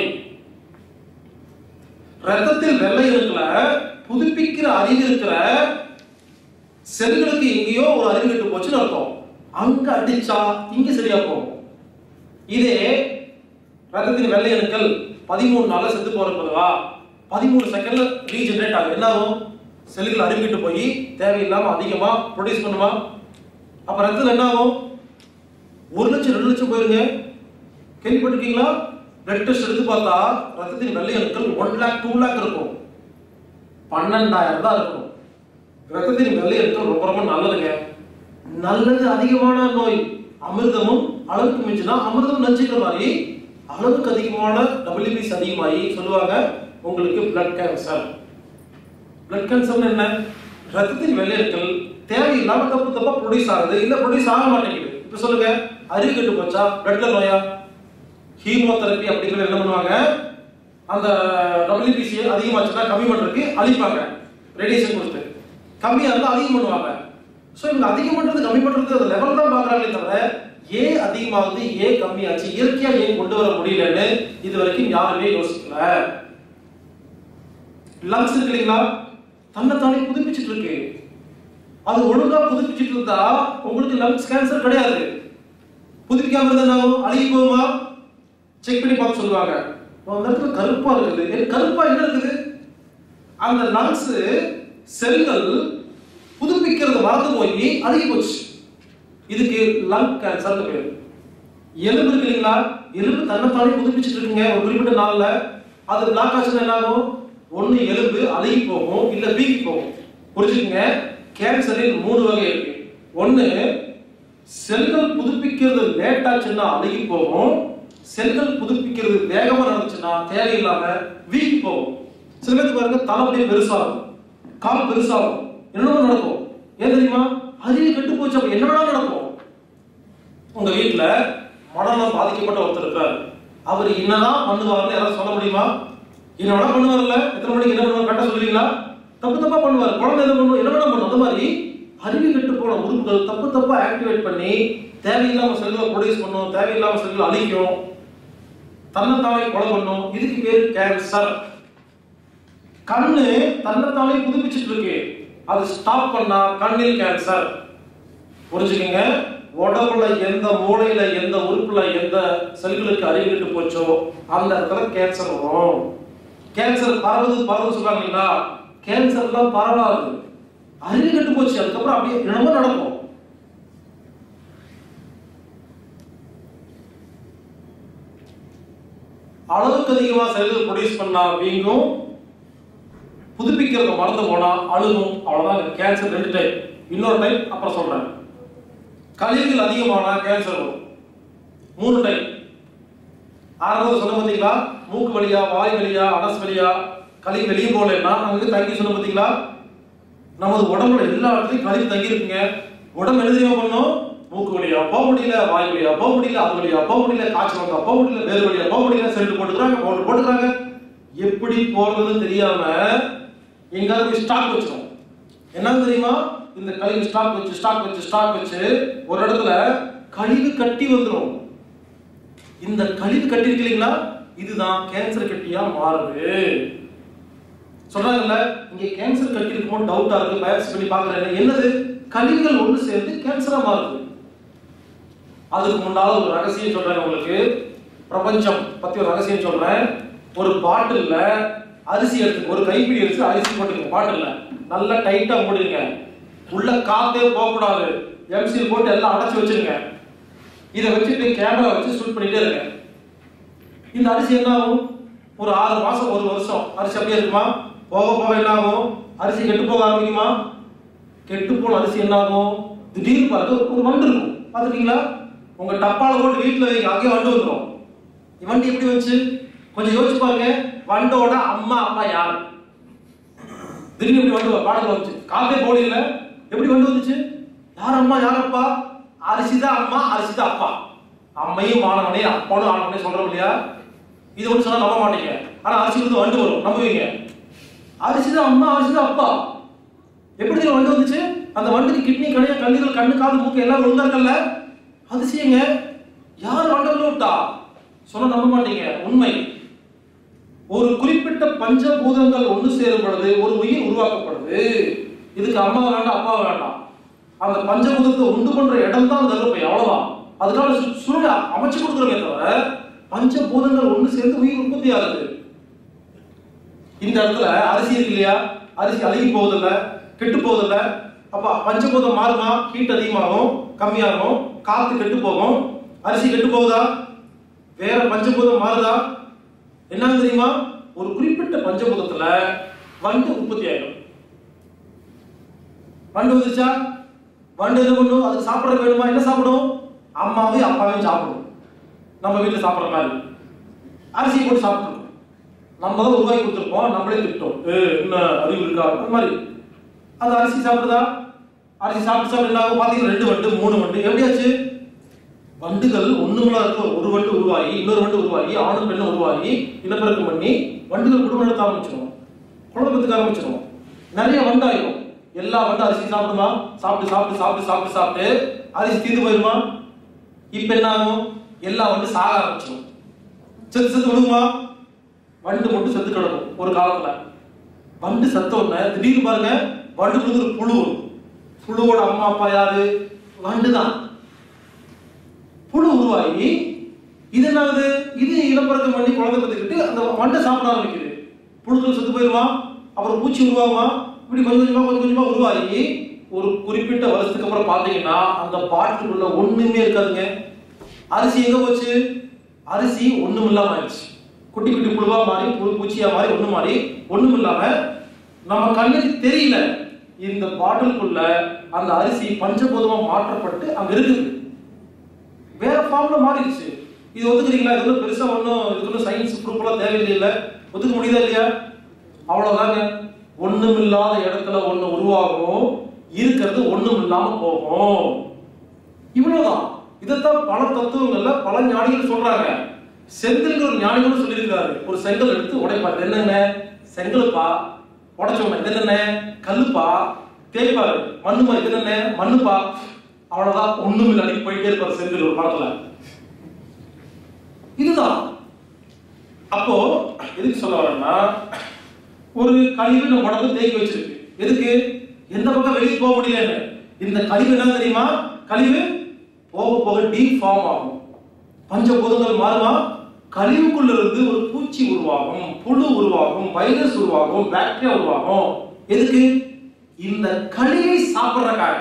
A: ரத்தத்தில் வெள்ளை இருக்கிற புதுப்பிக்கிற அறிவு இருக்கிற செல்களுக்கு எங்கேயோ ஒரு அறிவு கெட்டு போச்சுன்னு அர்த்தம் அங்க அடிச்சா இங்க சரியா போகும் இதே ரத்தத்தின் வெள்ளை அணுக்கள் பதிமூணு நாள்ல செத்து போறது பதிவா பதிமூணு செகண்ட்ல ரீஜெனரேட் ஆகும் என்ன ஆகும் செல்கள் அறிவிக்கிட்டு போய் தேவையில்லாம அதிகமா ப்ரொடியூஸ் பண்ணுமா அப்ப ரத்தத்தில் என்ன ஆகும் ஒரு லட்சம் ரெண்டு லட்சம் போயிருங்க கேள்விப்பட்டிருக்கீங்களா பிளட் டெஸ்ட் எடுத்து பார்த்தா ரத்தத்தின் வெள்ளை அணுக்கள் ஒன் லேக் டூ லேக் இருக்கும் பன்னெண்டாயிரம் தான் இருக்கும் ரத்தத்தின் வெள்ளை அணுக்கள் ரொம்ப ரொம்ப நல்லதுங்க நல்லது அதிகமான நோய் அமிர்தமும் அளவுக்கு மிஞ்சினா அமிர்தம் நஞ்சுக்கிற மாதிரி அளவுக்கு அதிகமான டபிள்யூபிசி அதிகமாகி சொல்லுவாங்க உங்களுக்கு பிளட் கேன்சர் பிளட் கேன்சர் என்ன ரத்தத்தின் வெள்ளை அணுக்கள் தேவையில்லாம தப்பு தப்பா ப்ரொடியூஸ் ஆகுது இல்ல ப்ரொடியூஸ் ஆக மாட்டேங்குது இப்ப சொல்லுங்க அறிவு கெட்டு போச்சா பிளட்ல நோயா ஹீமோதெரப்பி அப்படிங்கிறது என்ன பண்ணுவாங்க அந்த டபிள்யூபிசி அதிகமாச்சுன்னா கம்மி பண்றதுக்கு அழிப்பாங்க ரேடியேஷன் கொடுத்து கம்மியா இருந்தா அதிகம் பண்ணுவாங்க ஸோ இவங்க அதிகம் பண்றது கம்மி பண்றது அந்த லெவல் தான் பாக்குறாங்களே தவிர ஏ அதிகமாகுது ஏ கம்மியாச்சு இயற்கையா ஏன் கொண்டு வர முடியலன்னு இது வரைக்கும் யாருமே யோசிக்கல லங்ஸ் இருக்கு இல்லைங்களா தன்னைத்தானே புதுப்பிச்சுட்டு இருக்கு அது ஒழுங்கா புதுப்பிச்சுட்டு இருந்தா உங்களுக்கு லங்ஸ் கேன்சர் கிடையாது புதுப்பிக்காம இருந்தா என்ன ஆகும்? அழுகி போகுமா செக் பண்ணி பார்த்து சொல்லுவாங்க அந்த இடத்துல கருப்பா இருக்குது ஏன் கருப்பா என்ன இருக்குது அந்த லங்ஸ் செல்கள் புதுப்பிக்கிறது மறந்து போய் அழுகி போச்சு இதுக்கு லங் கேன்சர் பேர் எலும்பு இருக்கு இல்லைங்களா எலும்பு தன்னைத்தானே புதுப்பிச்சுட்டு இருக்குங்க ஒரு குறிப்பிட்ட நாள்ல அது பிளாக் ஆச்சுன்னா என்ன ஆகும் ஒண்ணு எலும்பு அழுகி போகும் இல்ல வீங்கி போகும் புரிஞ்சுக்கங்க கேன்சரில் மூணு வகை இருக்கு ஒண்ணு செல்கள் புதுப்பிக்கிறது லேட் ஆச்சுன்னா அழுகி போகும் செல்கள் புதுப்பிக்கிறது வேகமா நடந்துச்சுன்னா தேவையில்லாம வீங்கி போகும் சில பேருக்கு பாருங்க தலை அப்படியே பெருசாகும் கால் பெருசாகும் என்னென்ன நடக்கும் ஏன் தெரியுமா அறிவு கெட்டு போச்சு அப்ப என்ன வேணாலும் நடக்கும் உங்க வீட்டுல மனநலம் பாதிக்கப்பட்ட ஒருத்தர் இருக்காரு அவர் என்னதான் பண்ணுவாருன்னு யாராவது சொல்ல முடியுமா என்ன வேணா பண்ணுவார்ல எத்தனை மணிக்கு என்ன பண்ணுவார் கரெக்டா சொல்லுவீங்களா தப்பு தப்பா பண்ணுவார் குழந்தை என்ன பண்ணுவோம் என்ன வேணா பண்ணும் அந்த மாதிரி அறிவு கெட்டு போன உறுப்புகள் தப்பு தப்பா ஆக்டிவேட் பண்ணி தேவையில்லாம செல்களை ப்ரொடியூஸ் பண்ணும் தேவையில்லாம செல்கள் அழிக்கும் தன்னைத்தானே கொலை பண்ணும் இதுக்கு பேரு கேன்சர் கண்ணு தன்னைத்தானே புதுப்பிச்சுட்டு இருக்கு அது ஸ்டாப் பண்ணா கண்ணில் கேன்சர் புரிஞ்சுக்கங்க உடம்புல எந்த மூளையில எந்த உறுப்புல எந்த செல்களுக்கு அறிவிட்டு போச்சோ அந்த இடத்துல கேன்சர் வரும் கேன்சர் பரவுது பரவுது சொல்றாங்க இல்லைங்களா கேன்சர்லாம் பரவாது அறிவு கெட்டு போச்சு அதுக்கப்புறம் அப்படியே என்னமோ நடக்கும் அளவுக்கு அதிகமா செல்கள் ப்ரொடியூஸ் பண்ணா வீங்கும் புதுப்பிக்கிறத மறந்து போனா அழுகும் அவ்வளவுதான் கேன்சர் ரெண்டு டைப் இன்னொரு டைப் அப்புறம் சொல்றேன் கழிவுகள் அதிகமானா கேன்சர் வரும் மூணு டைப் ஆறாவது சொன்ன பார்த்தீங்களா மூக்கு வழியா வாய் வழியா அனஸ் வழியா கழிவு வெளியே போகலன்னா அங்க தங்கி சொன்ன பார்த்தீங்களா நமது உடம்புல எல்லா இடத்துலயும் கழிவு தங்கி இருக்குங்க உடம்பு என்ன தெரியுமா பண்ணும் மூக்கு வழியா போக முடியல வாய் வழியா போக முடியல அது வழியா போக முடியல காய்ச்சல் வந்தா போக முடியல வேறு வழியா போக முடியல செல்ட் போட்டுக்கிறாங்க பவுடர் போட்டுக்கிறாங்க எப்படி போறதுன்னு தெரியாம எங்காவது போய் ஸ்டாக் வச்சிரும் என்னன்னு தெரியுமா இந்த கழிவு ஸ்டாக் வச்சு ஸ்டாக் வச்சு ஸ்டாக் வச்சு ஒரு இடத்துல கழிவு கட்டி வந்துரும் இந்த கழிவு கட்டி இருக்கு இல்லைங்களா இதுதான் கேன்சர் கட்டியா மாறுது சொல்றாங்கல்ல இங்க கேன்சர் கட்டி இருக்குமோ டவுட்டா இருக்கு பயாப்சி பண்ணி பாக்குறேன் என்னது கழிவுகள் ஒண்ணு சேர்ந்து கேன்சரா மாறுது அதுக்கு முன்னால ஒரு ரகசியம் சொல்றேன் உங்களுக்கு பிரபஞ்சம் பத்தி ஒரு ரகசியம் சொல்றேன் ஒரு பாட்டில்ல அரிசி எடுத்து ஒரு கைப்பிடி எடுத்து அரிசி போட்டுங்க பாட்டில்ல நல்லா டைட்டா மூடிடுங்க உள்ள காத்தே போகக்கூடாது எம்சில் போட்டு எல்லாம் அடைச்சு வச்சிருங்க இதை வச்சுட்டு கேமரா வச்சு ஷூட் பண்ணிட்டே இருங்க இந்த அரிசி என்ன ஆகும் ஒரு ஆறு மாசம் ஒரு வருஷம் அரிசி அப்படியே இருக்குமா போக போக என்ன ஆகும் அரிசி கெட்டு போக ஆரம்பிக்குமா கெட்டு போன அரிசி என்ன ஆகும் திடீர்னு பாருங்க ஒரு வண்டு இருக்கும் பார்த்துட்டீங்களா உங்க டப்பால போட்டு வீட்டுல வைங்க அங்கேயே வண்டு வந்துடும் வண்டி எப்படி வந்துச்சு கொஞ்சம் யோசிச்சு பாருங்க வண்டோட அம்மா அப்பா யார் திடீர்னு இப்படி வந்து பாடல் வந்துச்சு காத்தே போடல எப்படி வந்து வந்துச்சு யார் அம்மா யார் அப்பா அரிசி தான் அம்மா அரிசி தான் அப்பா அம்மையும் ஆனவனே அப்பானும் ஆனவனே சொல்றோம் இல்லையா இது ஒன்று சொன்னா நம்ப மாட்டீங்க ஆனா அரிசி வந்து வண்டு வரும் நம்புவீங்க அரிசி தான் அம்மா அரிசி தான் அப்பா எப்படி தெரியுமா வண்டு வந்துச்சு அந்த வண்டுக்கு கிட்னி கணைய கல்லீரல் கண்ணு காது மூக்கு எல்லாம் ஒழுங்கா இருக்கல்ல அதிசயங்க யார் வண்டர்ல விட்டா சொன்னா நம்ப மாட்டீங்க உண்மை ஒரு குறிப்பிட்ட பஞ்சபூதங்கள் ஒன்று சேரும் பொழுது ஒரு உயிர் உருவாக்கப்படுது இதுக்கு அம்மா வேண்டாம் அப்பா வேண்டாம் அந்த பஞ்சபூதத்தை உண்டு பண்ற இடம் தான் கர்ப்பை அவ்வளவுதான் அதுக்கான சு- சூழலை அமைச்சு கொடுக்குறோமே தவிர பஞ்சபூதங்கள் ஒன்று சேர்ந்து உயிர் உற்பத்தி ஆகுது இந்த இடத்துல அரிசி இருக்கு இல்லையா அரிசி அழுகி போவதில்ல கெட்டு போவதில்ல அப்ப பஞ்சபூதம் மாறுமா ஹீட் அதிகமாகும் கம்மியாகும் காத்து கெட்டு போகும் அரிசி கெட்டு போகுதா வேற பஞ்சபூதம் மாறுதா என்னன்னு தெரியுமா ஒரு குறிப்பிட்ட பஞ்சபூதத்துல வண்டு உற்பத்தி ஆயிடும் வண்டு வந்துச்சா வண்டு என்ன பண்ணும் அதுக்கு சாப்பிட வேணுமா என்ன சாப்பிடும் அம்மாவையும் அப்பாவையும் சாப்பிடும் நம்ம வீட்டுல சாப்பிடுற மாதிரி அரிசி போட்டு சாப்பிட்டுருக்கோம் நம்ம தான் உருவாக்கி கொடுத்துருப்போம் நம்மளே திட்டோம் ஏ என்ன அறிவு இருக்கா அந்த மாதிரி அந்த அரிசி சாப்பிடுதா அரிசி சாப்பிட்டு சாப்பிட்டு என்ன ஆகும் பாத்தீங்கன்னா ரெண்டு வண்டு மூணு வண்டு எப்படியாச்சு வண்டுகள் ஒண்ணுங்களா இருக்க ஒரு வண்டு உருவாகி இன்னொரு வண்டு உருவாகி ஆணும் பெண்ணும் உருவாகி இனப்பெருக்கம் பண்ணி வண்டுகள் குடும்பம் நடத்த ஆரம்பிச்சிடும் குழந்தை பெற்றுக்க ஆரம்பிச்சிடும் நிறைய வண்டு ஆயிடும் எல்லா வண்டு அரிசி சாப்பிடுமா சாப்பிட்டு சாப்பிட்டு சாப்பிட்டு சாப்பிட்டு சாப்பிட்டு அரிசி தீர்ந்து போயிருமா இப்ப என்ன ஆகும் எல்லா வண்டு சாக ஆரம்பிச்சிடும் செத்து செத்து விழுகுமா வண்டு மட்டும் செத்து கிடக்கும் ஒரு காலத்துல வண்டு செத்த உடனே திடீர்னு பாருங்க வண்டுக்கு ஒரு புழு வரும். புழுவோட அம்மா அப்பா யாரு வண்டு தான் புழு உருவாகி இது என்ன ஆகுது இது இனப்பெருக்கம் பண்ணி குழந்தை பெற்றுக்கிட்டு அந்த வண்டை சாப்பிட ஆரம்பிக்குது புழுக்கள் செத்து போயிருமா அப்புறம் பூச்சி உருவாகுமா இப்படி கொஞ்சம் கொஞ்சமா கொஞ்சம் கொஞ்சமா உருவாகி ஒரு குறிப்பிட்ட வருஷத்துக்கு அப்புறம் பாத்தீங்கன்னா அந்த பாட்டுக்குள்ள ஒண்ணுமே இருக்காதுங்க அரிசி எங்க போச்சு அரிசி ஒண்ணும் இல்லாம ஆயிடுச்சு குட்டி குட்டி புழுவா மாறி புழு பூச்சியா மாறி ஒண்ணு மாறி ஒண்ணும் இல்லாம நம்ம கண்ணுக்கு தெரியல இந்த பாட்டிலுக்குள்ள அந்த அரிசி பஞ்சபூதமா மாற்றப்பட்டு அங்க இருக்குது வேற ஃபார்ம்ல மாறிடுச்சு இது ஒத்துக்கிறீங்களா இது ஒன்றும் பெருசா ஒன்றும் இது ஒன்றும் சயின்ஸ் ப்ரூஃப் எல்லாம் தேவையில்லை ஒத்துக்க முடியுதா இல்லையா அவ்வளவுதாங்க ஒண்ணும் இல்லாத இடத்துல ஒண்ணு உருவாகும் இருக்கிறது ஒண்ணும் இல்லாம போகும் இவ்வளவுதான் இதைத்தான் பல தத்துவங்கள்ல பல ஞானிகள் சொல்றாங்க செங்கல்ங்கிற ஒரு ஞானி கூட சொல்லியிருக்காரு ஒரு செங்கல் எடுத்து உடைப்பாரு இது என்னங்க செங்கலுப்பா உடைச்ச உடனே இது என்னென்ன கல்லுப்பா தேய்ப்பாரு மண்ணுமா இது என்னென்ன மண்ணுப்பா அவ்வளவுதான் ஒண்ணும் இல்லை அடிக்க போயிட்டே இருப்பாரு செங்கல் ஒரு படத்துல இதுதான் அப்போ எதுக்கு சொல்ல வரேன்னா ஒரு கழிவு நம்ம உடம்பு தேக்கி வச்சிருக்கு எதுக்கு எந்த பக்கம் வெளியே போக முடியலன்னு இந்த கழிவு என்ன தெரியுமா கழிவு போக போக டீப் ஃபார்ம் ஆகும் பஞ்சபூதங்கள் மாறுமா கழிவுக்குள்ள இருந்து ஒரு பூச்சி உருவாகும் புழு உருவாகும் வைரஸ் உருவாகும் பாக்டீரியா உருவாகும் எதுக்கு இந்த கழிவை சாப்பிடுறக்காக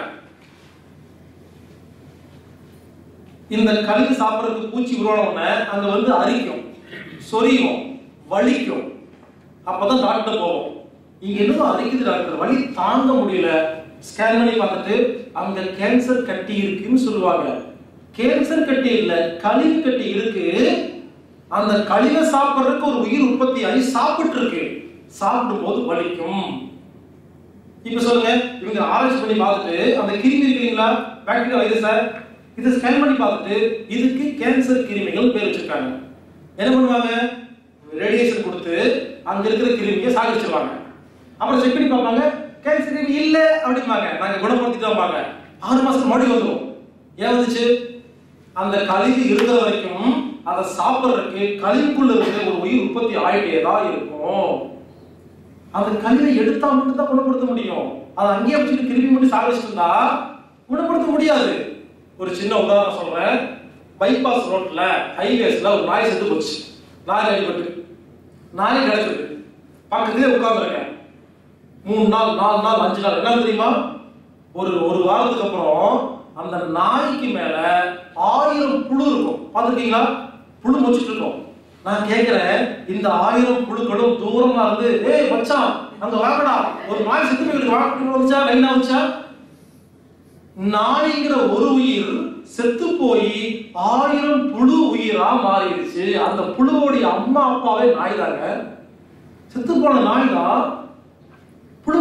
A: இந்த கழிவு சாப்பிடறதுக்கு பூச்சி உருவான உடனே அங்க வந்து அரிக்கும் சொரியும் வலிக்கும் அப்பதான் டாக்டர் போவோம் இங்க என்னமோ அரிக்குது டாக்டர் வலி தாங்க முடியல ஸ்கேன் பண்ணி பார்த்துட்டு அங்க கேன்சர் கட்டி இருக்குன்னு சொல்லுவாங்க கேன்சர் கட்டி இல்ல கழிவு கட்டி இருக்கு அந்த கழிவை சாப்பிடுறதுக்கு ஒரு உயிர் உற்பத்தி ஆகி சாப்பிட்டு இருக்கு சாப்பிடும் போது வலிக்கும் இப்ப சொல்லுங்க இவங்க ஆராய்ச்சி பண்ணி பார்த்துட்டு அந்த கிருமி இருக்குங்களா பாக்டீரியா வைரஸ இதை ஸ்கேன் பண்ணி பார்த்துட்டு இதுக்கு கேன்சர் கிருமிகள் பேர் வச்சிருக்காங்க என்ன பண்ணுவாங்க ரேடியேஷன் கொடுத்து அங்க இருக்கிற கிருமியை சாகடிச்சிருவாங்க அப்புறம் செக் பண்ணி பார்ப்பாங்க கேன்சர் கிருமி இல்ல அப்படிம்பாங்க நாங்க குணப்படுத்திட்டோம்பாங்க ஆறு மாசத்துக்கு மறுபடியும் வந்துடும் ஏன் வந்துச்சு அந்த கழிவு இருக்கிற வரைக்கும் அதை சாப்பிடுறதுக்கு கழிவுக்குள்ள இருந்து ஒரு உயிர் உற்பத்தி ஆயிட்டே தான் இருக்கும் அந்த கழிவை எடுத்தா மட்டும் தான் குணப்படுத்த முடியும் அதை அங்கேயே வச்சுட்டு திருப்பி மட்டும் சாகடிச்சிட்டு இருந்தா குணப்படுத்த முடியாது ஒரு சின்ன உதாரணம் சொல்றேன் பைபாஸ் ரோட்ல ஹைவேஸ்ல ஒரு நாய் செத்து போச்சு நாய் அடிபட்டு நாய் கிடக்குது பக்கத்துலேயே உட்கார்ந்துருக்கேன் மூணு நாள் நாலு நாள் அஞ்சு நாள் என்ன தெரியுமா ஒரு ஒரு வாரத்துக்கு அப்புறம் அந்த நாய்க்கு மேல ஆயிரம் புழு இருக்கும் பார்த்துருக்கீங்களா புழு மொச்சிட்டு இருக்கும் நான் கேட்கிறேன் இந்த ஆயிரம் புழுக்களும் தூரமா இருந்து ஏய் மச்சான் அங்க வாங்கடா ஒரு நாய் செத்து போயிருக்கு வாங்க வந்துச்சா லைனா வந்துச்சா நாய்ங்கிற ஒரு உயிர் செத்து போய் ஆயிரம் புழு உயிரா மாறிடுச்சு அந்த புழுவோடைய அம்மா அப்பாவே நாய் தாங்க செத்து போன நாய் தான் புழுவா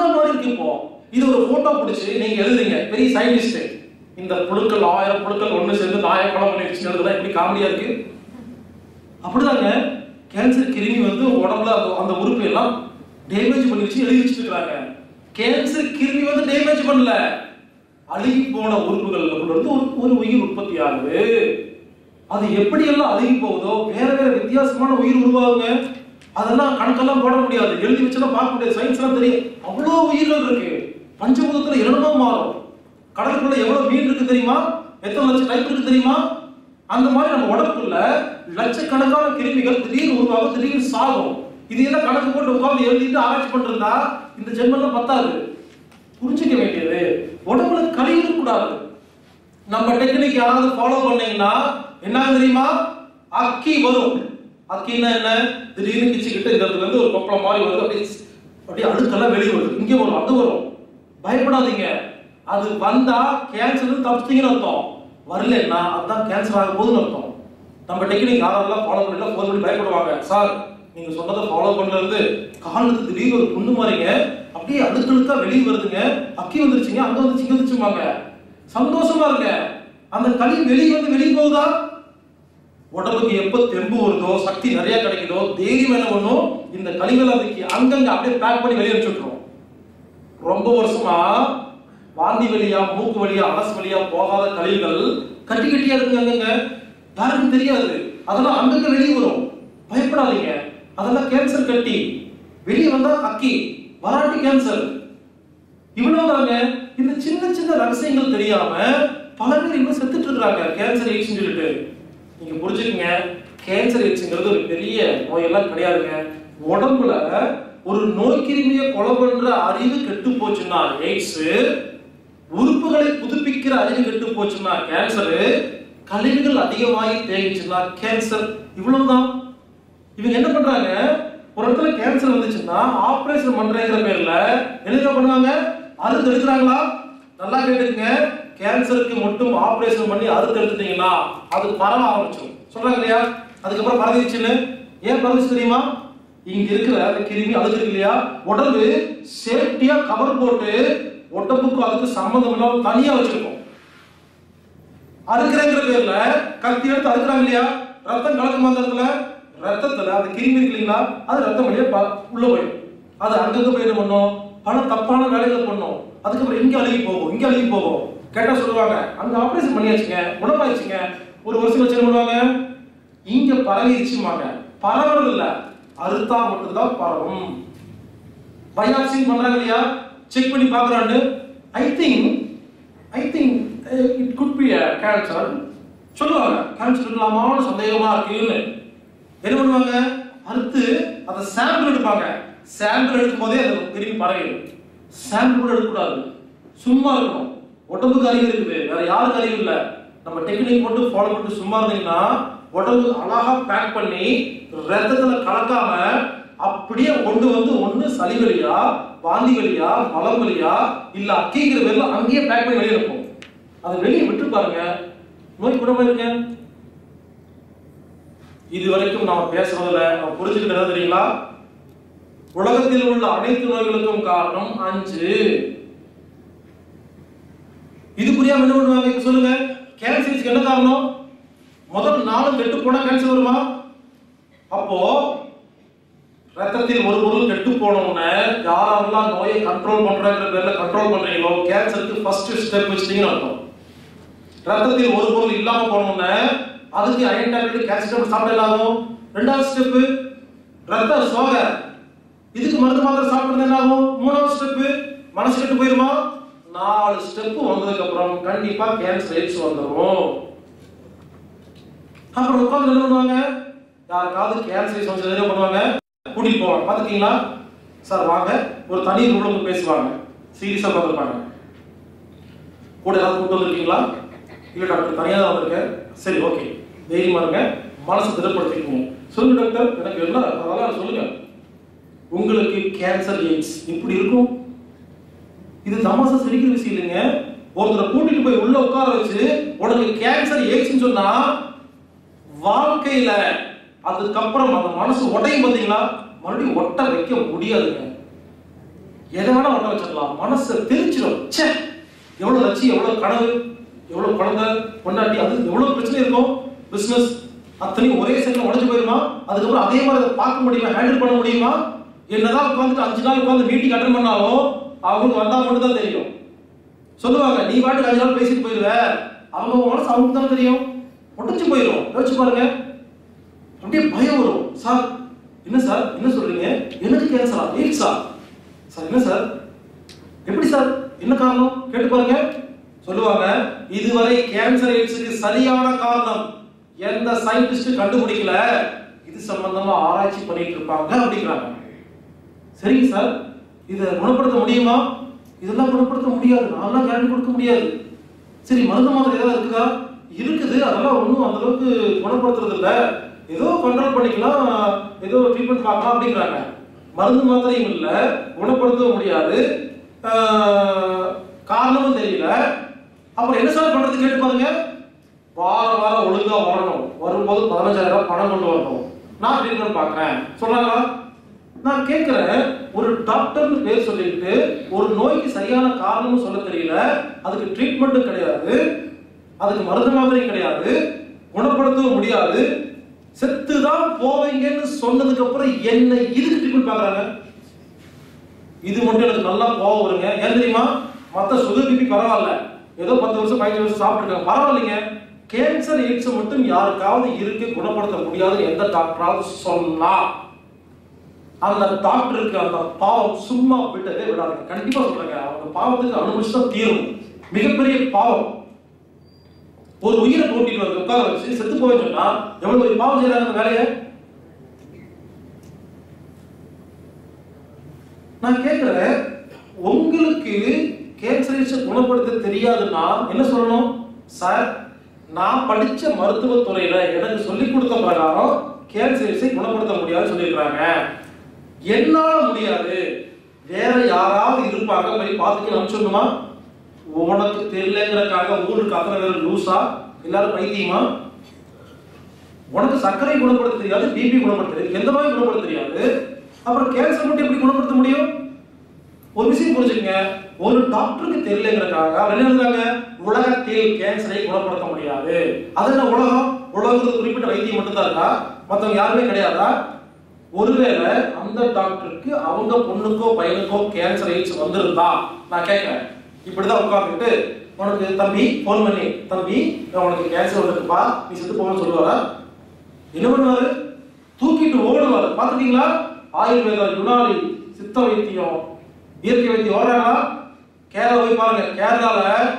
A: இருக்கு இப்போ இது ஒரு போட்டோ பிடிச்சி நீங்க எழுதுறீங்க பெரிய சயின்டிஸ்ட் இந்த புழுக்கள் ஆயிரம் புழுக்கள் ஒண்ணு சேர்ந்து நாயை கொலை பண்ணிடுச்சுன்னு எழுதுனா எப்படி காமெடியா இருக்கு அப்படிதாங்க கேன்சர் கிருமி வந்து உடம்புல அந்த- அந்த உறுப்பு எல்லாம் டேமேஜ் பண்ணிடுச்சு எழுதி வச்சிருக்காங்க கேன்சர் கிருமி வந்து டேமேஜ் பண்ணல அழுகி போன உறுப்புகள்ல கொண்டு வந்து ஒரு ஒரு உயிர் உற்பத்தி ஆகுது அது எப்படி எல்லாம் அழுகி போகுதோ வேற வேற வித்தியாசமான உயிர் உருவாகுங்க அதெல்லாம் கணக்கெல்லாம் போட முடியாது எழுதி வச்செல்லாம் பார்க்க முடியாது சயின்ஸ் எல்லாம் தெரியும் அவ்வளோ உயிர்கள் இருக்கு பஞ்சபூதத்துல இரண்டுமா மாறும் கடலுக்குள்ள எவ்வளவு மீன் இருக்கு தெரியுமா எத்தனை லட்சம் டைப் இருக்கு தெரியுமா அந்த மாதிரி நம்ம உடம்புக்குள்ள லட்சக்கணக்கான கிருமிகள் திடீர்னு உருவாகும் திடீர்னு சாகும் இது எல்லாம் கணக்கு போட்டு உட்கார்ந்து எழுதிட்டு ஆராய்ச்சி பண்ணிருந்தா இந்த ஜென்மெல்லாம் பத்தாது புரிஞ்சுக்க வேண்டியது உடம்புல கழிவு இருக்கக்கூடாது நம்ம டெக்னிக் யாராவது ஃபாலோ பண்ணீங்கன்னா என்ன தெரியுமா அக்கி வரும் அக்கின்னா என்ன திடீர்னு கிச்சுக்கிட்டு இந்த இடத்துல இருந்து ஒரு கொப்பளம் மாதிரி வருது அப்படியே அப்படியே அழுக்கெல்லாம் வெளியே வருது இங்கே வரும் அது வரும் பயப்படாதீங்க அது வந்தா கேன்சர் தப்பிச்சிங்கன்னு அர்த்தம் வரலன்னா அதுதான் கேன்சர் ஆக போகுதுன்னு அர்த்தம் நம்ம டெக்னிக் யாரெல்லாம் ஃபாலோ பண்ணல ஃபோன் பண்ணி பயப்படுவாங்க சார் நீங்க சொன்னதை ஃபாலோ பண்ணல இருந்து காலுக்கு திடீர்னு ஒரு புண்ணு மாறிங்க அப்படியே அழுக்கழுக்கா வெளியே வருதுங்க அக்கி வந்துருச்சுங்க அங்க வந்துச்சு இங்க வந்துச்சுமாங்க சந்தோஷமா இருங்க அந்த களி வெளியே வந்து வெளியே போகுதா உடம்புக்கு எப்ப தெம்பு வருதோ சக்தி நிறைய கிடைக்குதோ தைரியம் என்ன பண்ணும் இந்த கழிவுகளை அதுக்கு அங்கங்க அப்படியே பேக் பண்ணி வெளியே வச்சுட்டுரும் ரொம்ப வருஷமா வாந்தி வழியா மூக்கு வழியா அரசு வழியா போகாத கழிவுகள் கட்டி கட்டியா இருக்குங்க அங்கங்க யாருக்கும் தெரியாது அதெல்லாம் அங்கங்க வெளியே வரும் பயப்படாதீங்க அதெல்லாம் கேன்சர் கட்டி வெளியே வந்தா அக்கி வராட்டி கேன்சர் இவ்வளவுதாங்க இந்த சின்ன சின்ன ரகசியங்கள் தெரியாம பல பேர் இன்னும் செத்துட்டு இருக்காங்க கேன்சர் எய்ட்ஸ் சொல்லிட்டு நீங்க புரிஞ்சுக்கங்க கேன்சர் எய்ட்ஸ்ங்கிறது ஒரு பெரிய நோயெல்லாம் கிடையாதுங்க உடம்புல ஒரு நோய் கிருமியை கொலை பண்ற அறிவு கெட்டு போச்சுன்னா எய்ட்ஸ் உறுப்புகளை புதுப்பிக்கிற அறிவு கெட்டு போச்சுன்னா கேன்சர் கழிவுகள் அதிகமாகி தேங்கிச்சுன்னா கேன்சர் இவ்வளவுதான் இவங்க என்ன பண்றாங்க ஒரு இடத்துல கேன்சர் வந்துச்சுன்னா ஆபரேஷன் பண்றேங்கிற பேர்ல என்ன பண்ணுவாங்க அறுத்து எடுக்கிறாங்களா நல்லா கேட்டுக்கங்க கேன்சருக்கு மட்டும் ஆபரேஷன் பண்ணி அறுத்து எடுத்துட்டீங்கன்னா அது பரவ ஆரம்பிச்சிடும் சொல்றாங்க இல்லையா அதுக்கப்புறம் பரவிச்சுன்னு ஏன் பரவிச்சு தெரியுமா இங்க இருக்கிற அந்த கிருமி அழுகு இருக்கு இல்லையா உடம்பு சேஃப்டியா கவர் போட்டு உடம்புக்கும் அதுக்கு சம்மந்தம் இல்லாம தனியா வச்சிருக்கும் அறுக்கிறேங்கிற பேர்ல கத்தி எடுத்து அறுக்குறாங்க இல்லையா ரத்தம் கலக்குமா அந்த இடத்துல ரத்தத்துல அந்த கிருமி இருக்கு இல்லைங்களா அது ரத்தம் வழியா ப- உள்ள போயிடும் அது அங்கங்க போய் என்ன பண்ணும் பல தப்பான வேலைகளை பண்ணும் அதுக்கப்புறம் இங்க அழுகி போகும் இங்க அழுகி போகும் கேட்டா சொல்லுவாங்க அங்க ஆபரேஷன் பண்ணியாச்சுங்க குணமாயிடுச்சுங்க ஒரு வருஷம் வச்சு என்ன பண்ணுவாங்க இங்க பரவிடுச்சுமாங்க பரவுறது இல்ல அறுத்தா மட்டும்தான் பரவும் பயாப்சிங் பண்றாங்க இல்லையா செக் பண்ணி பாக்குறான்னு I think I think it could be cancer சொல்லுவாங்க கேன்சர் இருக்கலாமான்னு சந்தேகமா இருக்குன்னு என்ன பண்ணுவாங்க அடுத்து அதை சாம்பிள் எடுப்பாங்க சாம்பிள் எடுக்கும் போதே அது திரும்பி பரவிடும் சாம்பிள் கூட எடுக்கக்கூடாது சும்மா இருக்கணும் உடம்புக்கு அறிவு இருக்குது வேற யாருக்கு அறிவு இல்லை நம்ம டெக்னிக் மட்டும் ஃபாலோ பண்ணிட்டு சும்மா இருந்தீங்கன்னா உடம்பு அழகா பேக் பண்ணி ரத்தத்துல கலக்காம அப்படியே கொண்டு வந்து ஒண்ணு சளி வழியா வாந்தி வழியா மலம் வழியா இல்ல அக்கிங்கிற பேர்ல அங்கேயே பேக் பண்ணி வெளியே இருக்கும் அதை வெளியே விட்டு பாருங்க நோய் குணமாயிருங்க இது வரைக்கும் நாம பேசுறதுல நம்ம புரிஞ்சுக்கிட்டு என்ன தெரியுங்களா உலகத்தில் உள்ள அனைத்து நோய்களுக்கும் காரணம் அஞ்சு இது புரியாம என்ன பண்ணுவாங்க இப்ப சொல்லுங்க கேன்சருக்கு என்ன காரணம் முதல் நாளும் கெட்டு போனா கேன்சர் வருமா அப்போ ரத்தத்தில் ஒரு பொருள் கெட்டு போனோம்னு யாரெல்லாம் நோயை கண்ட்ரோல் பண்றாங்கிற பேர்ல கண்ட்ரோல் பண்றீங்களோ கேன்சருக்கு ஃபர்ஸ்ட் ஸ்டெப் வச்சிட்டீங்கன்னு அர்த்தம் ரத்தத்தில் ஒரு பொருள் இல்லாம போனோம்னு அதுக்கு அயன் டேப்லெட் கால்சியம் சாப்பிட ஆகும் ரெண்டாவது ஸ்டெப் ரத்த சோகை இதுக்கு மருந்து மாத்திரை சாப்பிடுறது என்ன ஆகும் மூணாவது ஸ்டெப் மனசு கெட்டு போயிருமா நாலு ஸ்டெப் வந்ததுக்கு அப்புறம் கண்டிப்பா கேன்சர் எய்ட்ஸ் வந்துடும் அப்புறம் உட்கார்ந்து என்ன பண்ணுவாங்க யாருக்காவது கேன்சர் வந்து என்ன பண்ணுவாங்க கூட்டிட்டு போவாங்க பாத்துக்கீங்களா சார் வாங்க ஒரு தனி ரூம்ல வந்து பேசுவாங்க சீரியஸா உட்காந்துருப்பாங்க கூட ஏதாவது கூட்டு வந்திருக்கீங்களா இல்ல டாக்டர் தனியா தான் வந்திருக்கேன் சரி ஓகே தைரியமா இருங்க மனசு திடப்படுத்திக்கோங்க சொல்லுங்க டாக்டர் எனக்கு என்ன அதெல்லாம் சொல்லுங்க உங்களுக்கு கேன்சர் எய்ட்ஸ் இப்படி இருக்கும் இது தமாசா சிரிக்கிற விஷயம் இல்லைங்க ஒருத்தரை கூட்டிட்டு போய் உள்ள உட்கார வச்சு உனக்கு கேன்சர் எய்ட்ஸ்னு சொன்னா வாழ்க்கையில அதுக்கப்புறம் அந்த மனசு உடையும் பாத்தீங்களா மறுபடியும் ஒட்ட வைக்க முடியாதுங்க எதை வேணா பண்ண வச்சிடலாம் மனசை தெரிச்சிடும் ச்சே எவ்வளவு லட்சியம் எவ்வளவு கனவு எவ்வளவு குழந்தை பொண்டாட்டி அது எவ்வளவு பிரச்சனை இருக்கும் பிசினஸ் அத்தனையும் ஒரே செகண்ட் உடஞ்சு போயிருமா அதுக்கப்புறம் அதே மாதிரி அதை பார்க்க முடியுமா ஹேண்டில் பண்ண முடியுமா என்னதான் உட்காந்துட்டு அஞ்சு நாள் உட்காந்து மீட்டிங் அட்டன் பண்ணாலும் அவங்களுக்கு வந்தா மட்டும் தான் தெரியும் சொல்லுவாங்க நீ பாட்டுக்கு அஞ்சு நாள் பேசிட்டு போயிருவ அவங்க மனசு அவங்களுக்கு தான் தெரியும் உடஞ்சு போயிடும் யோசிச்சு பாருங்க அப்படியே பயம் வரும் சார் என்ன சார் என்ன சொல்றீங்க எனக்கு கேன்சரா எய்ட்ஸா சார் என்ன சார் எப்படி சார் என்ன காரணம் கேட்டு பாருங்க சொல்லுவாங்க இதுவரை கேன்சர் எய்ட்ஸுக்கு சரியான காரணம் எந்த சயின்டிஸ்ட் கண்டுபிடிக்கல இது சம்பந்தமா ஆராய்ச்சி பண்ணிட்டு இருப்பாங்க அப்படிங்கிறாங்க சரிங்க சார் இதை குணப்படுத்த முடியுமா இதெல்லாம் குணப்படுத்த முடியாது நான்லாம் கேரண்டி கொடுக்க முடியாது சரி மருந்து மாத்திரை ஏதாவது இருக்குதா இருக்குது அதெல்லாம் ஒன்றும் அந்த அளவுக்கு குணப்படுத்துறது இல்ல ஏதோ கண்ட்ரோல் பண்ணிக்கலாம் ஏதோ ட்ரீட்மெண்ட் பார்க்கலாம் அப்படிங்கிறாங்க மருந்து மாத்திரையும் இல்ல குணப்படுத்தவும் முடியாது ஆஹ், காரணமும் தெரியல அப்புறம் என்ன சார் பண்றது கேட்டு பாருங்க வாரம் வாரம் ஒழுங்கா வரணும் வரும்போது பதினஞ்சாயிரம் ரூபாய் பணம் கொண்டு வரணும் நான் ட்ரீட்மெண்ட் பார்க்கறேன் சொன்னாங்களா நான் கேட்கிறேன் ஒரு டாக்டர்னு பேர் சொல்லிட்டு ஒரு நோய்க்கு சரியான காரணமும் சொல்ல தெரியல அதுக்கு ட்ரீட்மெண்ட்டும் கிடையாது அதுக்கு மருந்து மாத்திரையும் கிடையாது குணப்படுத்தவும் முடியாது செத்து தான் போவீங்கன்னு சொன்னதுக்கு அப்புறம் என்ன இதுக்கு ட்ரீட்மெண்ட் பார்க்கறாங்க இது மட்டும் எனக்கு நல்லா கோவம் வருங்க ஏன் தெரியுமா மத்த சுகர் பிபி பரவாயில்ல ஏதோ பத்து வருஷம் பதினஞ்சு வருஷம் சாப்பிட்டுருக்காங்க பரவாயில்லைங்க கேன்சர் எய்ட்ஸ் மட்டும் யாருக்காவது இருக்கு குணப்படுத்த முடியாதுன்னு எந்த டாக்டராவது சொன்னா அந்த டாக்டருக்கு அந்த பாவம் சும்மா விட்டதே விடாதுங்க கண்டிப்பா சொல்றேங்க அவங்க பாவத்துக்கு அனுபவிச்சு தான் தீரும் மிகப்பெரிய பாவம் ஒரு உயிரை போட்டிட்டு வந்து உட்கார வச்சு செத்து போய் சொன்னா எவ்வளவு பெரிய பாவம் செய்யறாங்க அந்த வேலையை நான் கேட்கிறேன் உங்களுக்கு கேன்சர் குணப்படுத்த தெரியாதுன்னா என்ன சொல்லணும் சார் நான் படிச்ச மருத்துவத்துறையில எனக்கு சொல்லி கொடுத்த பிரகாரம் கேன்சர் குணப்படுத்த முடியாதுன்னு சொல்லியிருக்காங்க என்னால முடியாது வேற யாராவது இருப்பாங்க போய் பார்த்துட்டு அனுப்பிச்சிடணுமா உனக்கு தெரியலங்கிறக்காக ஊருக்கு அத்தனை பேர் லூசா எல்லாரும் பைத்தியமா உனக்கு சர்க்கரை குணப்படுத்த தெரியாது பிபி குணப்படுத்த தெரியாது எந்த நோயும் குணப்படுத்த தெரியாது அப்புறம் கேன்சர் மட்டும் எப்படி குணப்படுத்த முடியும் ஒரு விஷயம் புரிஞ்சுக்கங்க ஒரு டாக்டருக்கு தெரியலங்கிறக்காக அவர் என்ன எழுதுறாங்க உலகத்தில் கேன்சரை குணப்படுத்த முடியாது அது என்ன உலகம் உலகத்துக்கு குறிப்பிட்ட வைத்தியம் மட்டும்தான் இருக்கா மத்தவங்க யாருமே கிடையாதா ஒருவேளை அந்த டாக்டருக்கு அவங்க பொண்ணுக்கோ பையனுக்கோ கேன்சர் எய்ட்ஸ் வந்திருந்தா நான் கேட்கிறேன் இப்படிதான் உட்கார்ந்துட்டு உனக்கு தம்பி ஃபோன் பண்ணி தம்பி உனக்கு கேன்சர் வந்திருக்குப்பா நீ செத்து போகணும்னு சொல்லுவாரா என்ன பண்ணுவாரு தூக்கிட்டு ஓடுவாரு பாத்துட்டீங்களா ஆயுர்வேதா யுனானி சித்த வைத்தியம் இயற்கை வைத்தியம் ஓடுறாங்களா கேரளா போய் பாருங்க கேரளால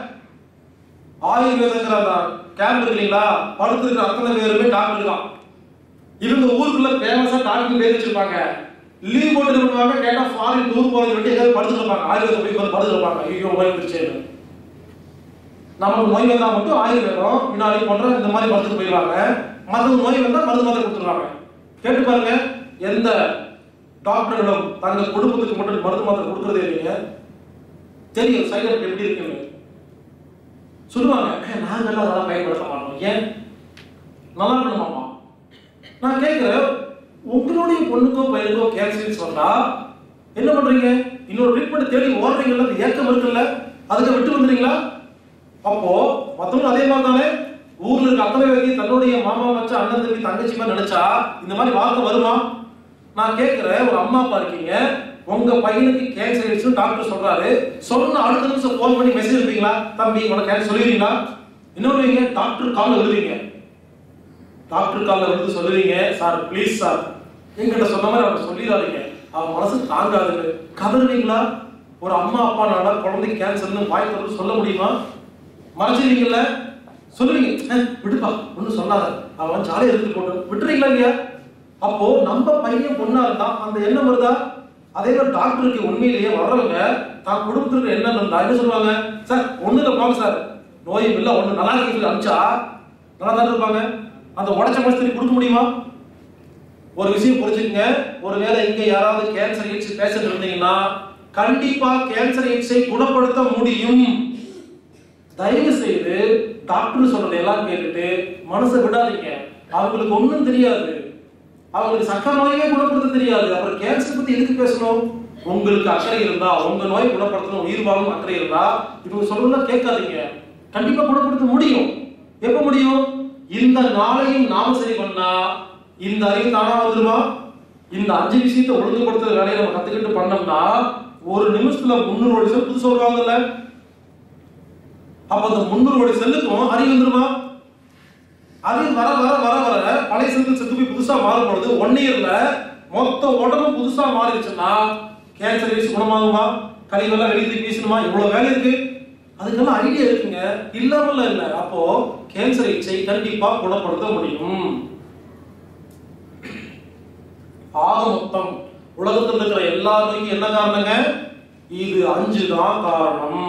A: ஆயுர்வேதங்கிற அந்த கேம்ப் இருக்கு இல்லைங்களா படுத்துருக்கிற அத்தனை பேருமே டாக்டர் தான் இவங்க ஊருக்குள்ள ஃபேமஸா டாக்டர் பேர் வச்சிருப்பாங்க லீவ் போட்டு என்ன பண்ணுவாங்க கேட்டா ஃபாரின் டூர் போறது வேண்டி எதாவது படுத்துட்டு இருப்பாங்க ஆயுர்வேதம் போய் வந்து படுத்துட்டு இருப்பாங்க ஐயோ நோய் வந்துருச்சேன்னு நமக்கு நோய் வந்தா மட்டும் ஆயுர்வேதம் முன்னாடி போன்ற இந்த மாதிரி மருந்துக்கு போயிடுவாங்க மருந்து நோய் வந்தா மருந்து மாத்திரை கொடுத்துருவாங்க கேட்டு பாருங்க எந்த டாக்டர்களும் தங்கள் குடும்பத்துக்கு மட்டும் மருந்து மாத்திரை கொடுக்கறதே இல்லைங்க தெரியும் சைடு எஃபெக்ட் எப்படி இருக்குன்னு சொல்லுவாங்க "ஏய், நாங்கெல்லாம் அதெல்லாம் பயன்படுத்த மாட்டோம் ஏன் நல்லா இருக்கணுமாமா நான் கேட்கிறேன் உங்களுடைய பொண்ணுக்கோ பையனுக்கோ கேன்சர் சொன்னா என்ன பண்றீங்க இன்னொரு ட்ரீட்மெண்ட் தேடி ஓடுறீங்கல்ல அந்த ஏக்கம் இருக்குல்ல அதுக்கு விட்டு வந்துறீங்களா அப்போ மத்தவங்க அதே மாதிரி தானே ஊர்ல இருக்க அத்தனை பேருக்கு தன்னுடைய மாமா மச்சான் அண்ணன் தம்பி தங்கச்சி மாதிரி நினைச்சா இந்த மாதிரி வார்த்தை வருமா நான் கேட்கிறேன் ஒரு அம்மா அப்பா இருக்கீங்க உங்க பையனுக்கு கேன்சர் ஆயிடுச்சு டாக்டர் சொல்றாரு சொன்ன அடுத்த நிமிஷம் ஃபோன் பண்ணி மெசேஜ் இருப்பீங்களா தம்பி உனக்கு கேன்சர் சொல்லிடுவீங்களா இன்னொரு டாக்டர் காலில் விழுவீங்க டாக்டர் காலில் வந்து சொல்லுவீங்க சார் ப்ளீஸ் சார் என்கிட்ட சொன்ன மாதிரி அவர் சொல்லிடாதீங்க அவன் மனசு தாங்காதுன்னு கதறுவீங்களா ஒரு அம்மா அப்பா நாடா குழந்தைக்கு கேன்சர்னு வாய் திறந்து சொல்ல முடியுமா மறைச்சிருவீங்கல்ல சொல்லுவீங்க "அஹ், விடுப்பா ஒன்றும் சொல்லாத அவன் ஜாலியாக இருந்து போட்டு விட்டுறீங்களா இல்லையா அப்போ நம்ம பையன் பொண்ணா இருந்தா அந்த எண்ணம் வருதா அதே மாதிரி டாக்டருக்கு உண்மையிலேயே வர்றவங்க தான் குடும்பத்துக்கு என்ன இருந்தா என்ன சொல்லுவாங்க சார் ஒண்ணுல போங்க சார் நோயும் இல்லை ஒண்ணு நல்லா இருக்கு சொல்லி அனுப்பிச்சா நல்லா தான் இருப்பாங்க அந்த உடச்ச மனசு கொடுக்க முடியுமா ஒரு விஷயம் புரிஞ்சுக்கங்க ஒருவேளை இங்க யாராவது கேன்சர் எய்ட்ஸ் பேஷண்ட் இருந்தீங்கன்னா கண்டிப்பா கேன்சர் எய்ட்ஸை குணப்படுத்த முடியும் தயவு செய்து டாக்டர் சொல்றதை எல்லாம் கேட்டுட்டு மனசை விடாதீங்க அவங்களுக்கு ஒண்ணும் தெரியாது அவங்களுக்கு சக்கரை நோயே குணப்படுத்த தெரியாது அப்புறம் கேன்சர் பத்தி எதுக்கு பேசணும் உங்களுக்கு அக்கறை இருந்தா உங்க நோய் குணப்படுத்தணும் உயிர் வாழும் அக்கறை இருந்தா இவங்க சொல்லலாம் கேட்காதீங்க கண்டிப்பா குணப்படுத்த முடியும் எப்ப முடியும் இந்த நாளையும் நாம சரி பண்ணா இந்த அறிவு தானா வந்துருமா இந்த அஞ்சு விஷயத்தை ஒழுங்குபடுத்துற வேலையை நம்ம கத்துக்கிட்டு பண்ணோம்னா ஒரு நிமிஷத்துல முன்னூறு கோடி செல் புதுசு வருவாங்கல்ல அப்ப அந்த முன்னூறு கோடி செல்லுக்கும் அறிவு வந்துருமா அறிவு வர வர வர வர பழைய செல்கள் செத்து போய் புதுசா மாறும் பொழுது ஒன் இயர்ல மொத்த உடம்பும் புதுசா மாறிடுச்சுன்னா கேன்சர் வீசி குணமாகுமா கழிவெல்லாம் வெளியே தூக்கி வீசணுமா இவ்வளவு வேலை இருக்கு அதுக்கெல்லாம் ஐடியா இருக்குங்க இல்லாமல இல்ல அப்போ கேன்சர் இச்சை கண்டிப்பா குணப்படுத்த முடியும் ஆக மொத்தம் உலகத்தில் இருக்கிற எல்லா நோய்க்கும் என்ன காரணங்க இது அஞ்சு தான் காரணம்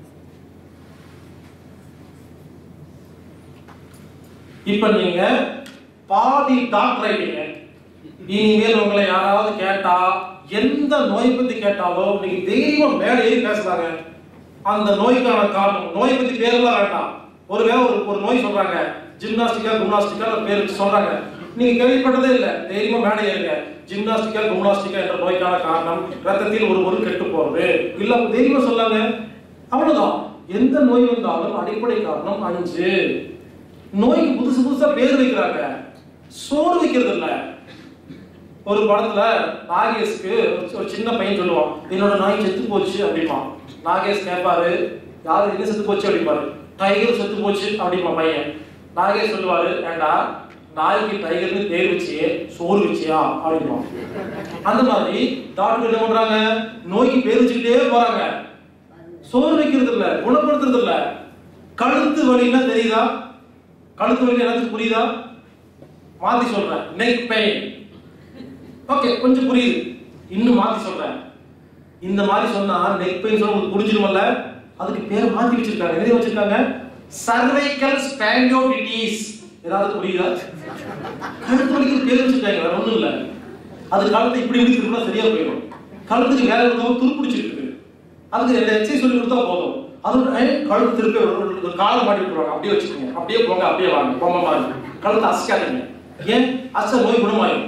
A: இப்ப நீங்க பாதி டாக்டர் ஆயிட்டீங்க இனிமேல் உங்களை யாராவது கேட்டா எந்த நோய் பத்தி கேட்டாலும் நீங்க தைரியமா மேலே ஏறி பேசுறாங்க அந்த நோய்க்கான காரணம் நோய் பத்தி பேரெல்லாம் வேண்டாம் ஒருவேளை ஒரு ஒரு நோய் சொல்றாங்க ஜிம்னாஸ்டிக்கா கும்னாஸ்டிக்கா பேர் வச்சு சொல்றாங்க நீங்க கேள்விப்பட்டதே இல்ல தைரியமா மேலே ஏறுங்க ஜிம்னாஸ்டிக்கா கும்னாஸ்டிக்கா என்ற நோய்க்கான காரணம் ரத்தத்தில் ஒரு பொருள் கெட்டு போறது இல்ல தைரியமா சொல்லாங்க அவ்வளவுதான் எந்த நோய் வந்தாலும் அடிப்படை காரணம் அஞ்சு நோய்க்கு புதுசு புதுசா பேர் வைக்கிறாங்க சோறு வைக்கிறது இல்ல ஒரு படத்துல நாகேஷ்க்கு ஒரு சின்ன பையன் சொல்லுவான் என்னோட நாய் செத்து போச்சு அப்படிமா நாகேஷ் கேட்பாரு யாரு என்ன செத்து போச்சு அப்படிம்பாரு டைகர் செத்து போச்சு அப்படிமா பையன் நாகேஷ் சொல்லுவாரு ஏண்டா நாய்க்கு டைகர்னு பேர் வச்சியே சோறு வச்சியா அப்படிமா அந்த மாதிரி டாக்டர் என்ன பண்றாங்க நோய்க்கு பேர் வச்சுக்கிட்டே போறாங்க சோறு வைக்கிறது இல்ல குணப்படுத்துறது இல்ல கழுத்து வலின்னா தெரியுதா கழுத்து வலி எனக்கு புரியுதா மாத்தி சொல்றேன் நெக் பெயின் ஓகே கொஞ்சம் புரியுது இன்னும் மாத்தி சொல்றேன் இந்த மாதிரி சொன்னா நெக் பெயின் சொல்ல உங்களுக்கு புரிஞ்சிருமல்ல அதுக்கு பேர் மாத்தி வச்சிருக்காங்க எதை வச்சிருக்காங்க சர்வைக்கல் ஸ்பாண்டியோடிட்டிஸ் ஏதாவது புரியுதா கழுத்து வலிக்கு பேர் வச்சிருக்காங்க வேற ஒண்ணும் இல்ல அது கழுத்தை இப்படி இப்படி திரும்பினா சரியா போயிடும் கழுத்துக்கு வேற ஒரு துரு பிடிச்சிருக்கு அதுக்கு ரெண்டு எக்ஸசைஸ் சொல்லி கொடுத்தா போதும் அது ஏய், கழுத்து திருப்பி ஒரு- ஒரு- ஒரு காலை மாட்டி விட்டுருவாங்க அப்படியே வச்சுக்கோங்க அப்படியே போங்க அப்படியே வாங்க பொம்மை மாதிரி கழுத்தை அசைக்காதீங்க ஏன் அசை நோய் குணமாயிடும்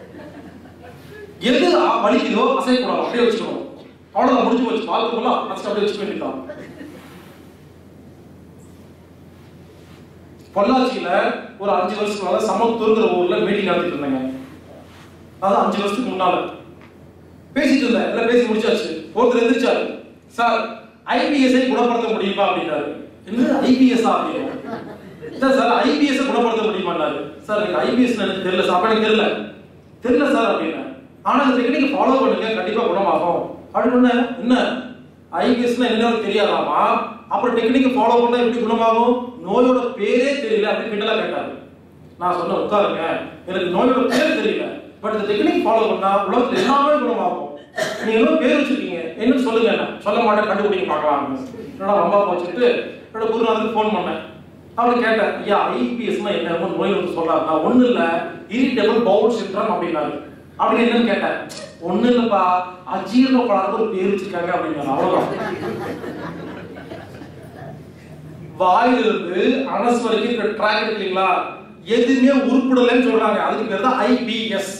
A: எது அ- வலிக்குதோ அசைக்கூடாது அப்படியே வச்சுக்கணும் அவ்வளவுதான் முடிஞ்சு போச்சு வாழ்க்கை ஃபுல்லா அசை அப்படியே வச்சுக்க வேண்டியதுதான் பொள்ளாச்சியில ஒரு அஞ்சு வருஷத்துக்கு மேல சமத்துவங்கிற ஊர்ல மீட்டிங் நடத்திட்டு இருந்தாங்க அதான் அஞ்சு வருஷத்துக்கு முன்னால பேசிட்டு இருந்தேன் எல்லாம் பேசி முடிச்சாச்சு ஒருத்தர் எந்திரிச்சாரு சார் ஐபிஎஸ்ஐ குணப்படுத்த முடியுமா அப்படின்னாரு என்ன ஐபிஎஸ் அப்படின்னு இல்ல சார் ஐபிஎஸ் குணப்படுத்த முடியுமான்னாரு சார் எனக்கு ஐபிஎஸ் எனக்கு தெரியல சார் அப்ப எனக்கு தெரியல தெரியல சார் அப்படின்னு ஆனா இந்த டெக்னிக் ஃபாலோ பண்ணுங்க கண்டிப்பா குணமாகும் அப்படின்னு என்ன ஐபிஎஸ்னா என்னன்னு தெரியாதாமா அப்புறம் டெக்னிக் ஃபாலோ பண்ணா எப்படி குணமாகும் நோயோட பேரே தெரியல அப்படின்னு கிண்டலா கேட்டாரு நான் சொன்ன உட்காருங்க எனக்கு நோயோட பேர் தெரியல பட் இந்த டெக்னிக் ஃபாலோ பண்ணா உலகத்துல எல்லாமே குணமாகும் நீங்க என்ன பேர் வச்சிருக்கீங்க என்ன சொல்லுங்க என்ன சொல்ல மாட்டேன் கண்டுபிடிக்க பார்க்கலாம் என்னோட அம்மா வச்சுட்டு என்னோட குருநாதருக்கு ஃபோன் பண்ணேன் அவரு கேட்டேன் ஐயா ஐபிஎஸ்னா என்ன ரொம்ப நோய் வந்து சொல்லாரு நான் ஒண்ணு இல்ல இரிட்டபிள் பவுல் சிண்ட்ரம் அப்படின்னாரு அப்படி என்னன்னு கேட்டேன் ஒண்ணு இல்லப்பா அஜீரண கோளாறு ஒரு பேர் வச்சிருக்காங்க அப்படின்னாரு அவ்வளவுதான் வாயிலிருந்து அனஸ் வரைக்கும் இருக்கிற ட்ராக் இருக்கு இல்லைங்களா எதுவுமே உருப்படலைன்னு சொல்றாங்க அதுக்கு பேர் தான் ஐபிஎஸ்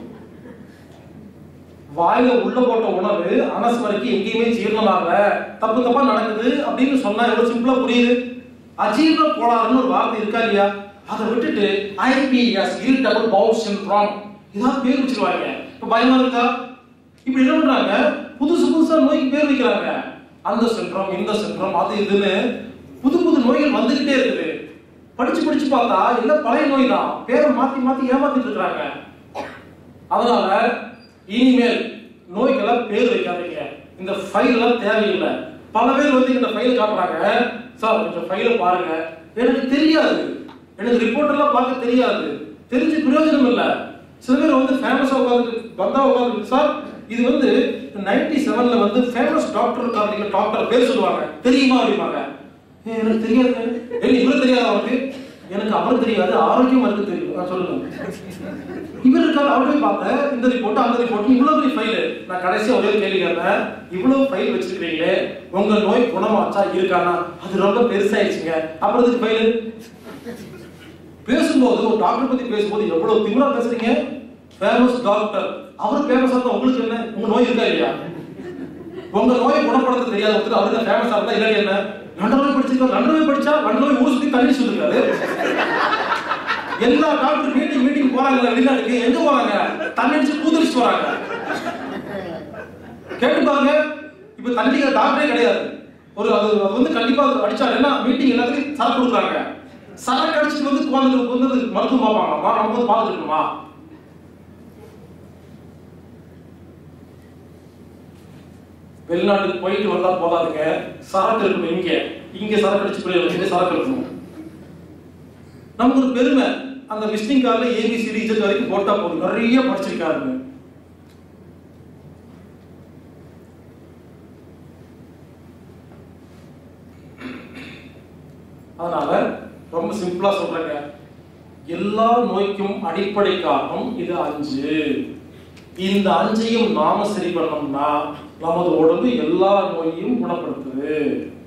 A: வாயில உள்ள போட்ட உணவு அனஸ் வரைக்கும் எங்கேயுமே ஜீரணமாகல தப்பு தப்பா நடக்குது அப்படின்னு சொன்னா எவ்வளவு சிம்பிளா புரியுது அஜீரண கோளாறுன்னு ஒரு வார்த்தை இருக்கா இல்லையா அதை விட்டுட்டு ஐபிஎஸ் இரிட்டபிள் பவுல் சிண்ட்ரோம் இதான் பேர் வச்சிருவாங்க இப்ப பயமா இருக்கா இப்படி என்ன பண்றாங்க புதுசு புதுசா நோய்க்கு பேர் வைக்கிறாங்க அந்த சிண்ட்ரோம் இந்த சிண்ட்ரோம் அது இதுன்னு புது புது நோய்கள் வந்துகிட்டே இருக்குது படிச்சு படிச்சு பார்த்தா எல்லாம் பழைய நோய் தான் பேரை மாத்தி மாத்தி ஏமாத்திட்டு இருக்காங்க அதனால இனிமேல் நோய்க்கெல்லாம் பேர் வைக்காதீங்க இந்த ஃபைல் எல்லாம் தேவையில்லை பல பேர் வந்து இந்த ஃபைல் காட்டுறாங்க சார் கொஞ்சம் ஃபைலை பாருங்க எனக்கு தெரியாது எனக்கு ரிப்போர்ட் எல்லாம் பார்க்க தெரியாது தெரிஞ்சு பிரயோஜனம் இல்லை சில பேர் வந்து ஃபேமஸா உட்காந்து பந்தா உட்காந்து சார் இது வந்து நைன்டி செவன்ல வந்து ஃபேமஸ் டாக்டர் அப்படிங்கிற டாக்டர் பேர் சொல்லுவாங்க தெரியுமா அப்படிம்பாங்க "ஏய், எனக்கு தெரியாது ஏய் இவரு தெரியாது அவருக்கு எனக்கு அவர் தெரியாது ஆரோக்கியம் இருக்கு தெரியும் நான் சொல்லுங்க இவர் இருக்காரு அவர் போய் பார்த்தேன் இந்த ரிப்போர்ட் அந்த ரிப்போர்ட் இவ்வளவு பெரிய ஃபைல் நான் கடைசியா ஒரே ஒரு கேள்வி கேட்டேன் இவ்வளவு ஃபைல் வச்சிருக்கீங்களே உங்க நோய் குணமாச்சா இருக்கானா அது ரொம்ப பெருசாயிடுச்சுங்க அப்புறம் இதுக்கு ஃபைல் பேசும்போது ஒரு டாக்டர் பத்தி பேசும்போது எவ்வளவு திமிரா பேசுறீங்க ஃபேமஸ் டாக்டர் அவர் ஃபேமஸா இருந்தா உங்களுக்கு என்ன உங்க நோய் இருக்கா இல்லையா உங்க நோயை குணப்படுத்த தெரியாத ஒருத்தர் அவருக்கு ஃபேமஸா இருந்தா இல்லை என்ன லண்டன் நோய் படிச்சிருக்காரு லண்டன் நோய் படிச்சா லண்டன் நோய் ஊர் சுத்தி தண்ணி சொல்லிருக்காரு எல்லா டாக்டர் மீட்டிங் மீட்டிங் போறாங்க வெளிநாட்டுக்கு எங்க போறாங்க தண்ணி அடிச்சு கூதரிச்சு போறாங்க கேட்டு பாருங்க இப்ப தண்ணிக்கு டாக்டரே கிடையாது ஒரு அது அது வந்து கண்டிப்பா அது அடிச்சா என்ன மீட்டிங் எல்லாத்துக்கும் சரக்கு கொடுக்குறாங்க சரக்கு அடிச்சுட்டு வந்து குழந்தைங்களுக்கு வந்து அது மருத்துவம் பார்ப்பாங்கம்மா நம்ம வந்து பார்த்துட்டு இருக்கணுமா வெளிநாட்டுக்கு போயிட்டு வந்தா போதாதுங்க சரக்கு இருக்கணும் இங்க இங்க சரக்கு அடிச்சு போய் இங்க சரக்கு இருக்கணும் நமக்கு ஒரு பெருமை அந்த விசிட்டிங் கார்டுல ஏபிசிடி இஜெட் வரைக்கும் போட்டா போதும் நிறைய படிச்சிருக்காருங்க அதனால ரொம்ப சிம்பிளா சொல்றேங்க எல்லா நோய்க்கும் அடிப்படை காரணம் இது அஞ்சு இந்த அஞ்சையும் நாம சரி பண்ணோம்னா நமது உடம்பு எல்லா நோயையும் குணப்படுத்துது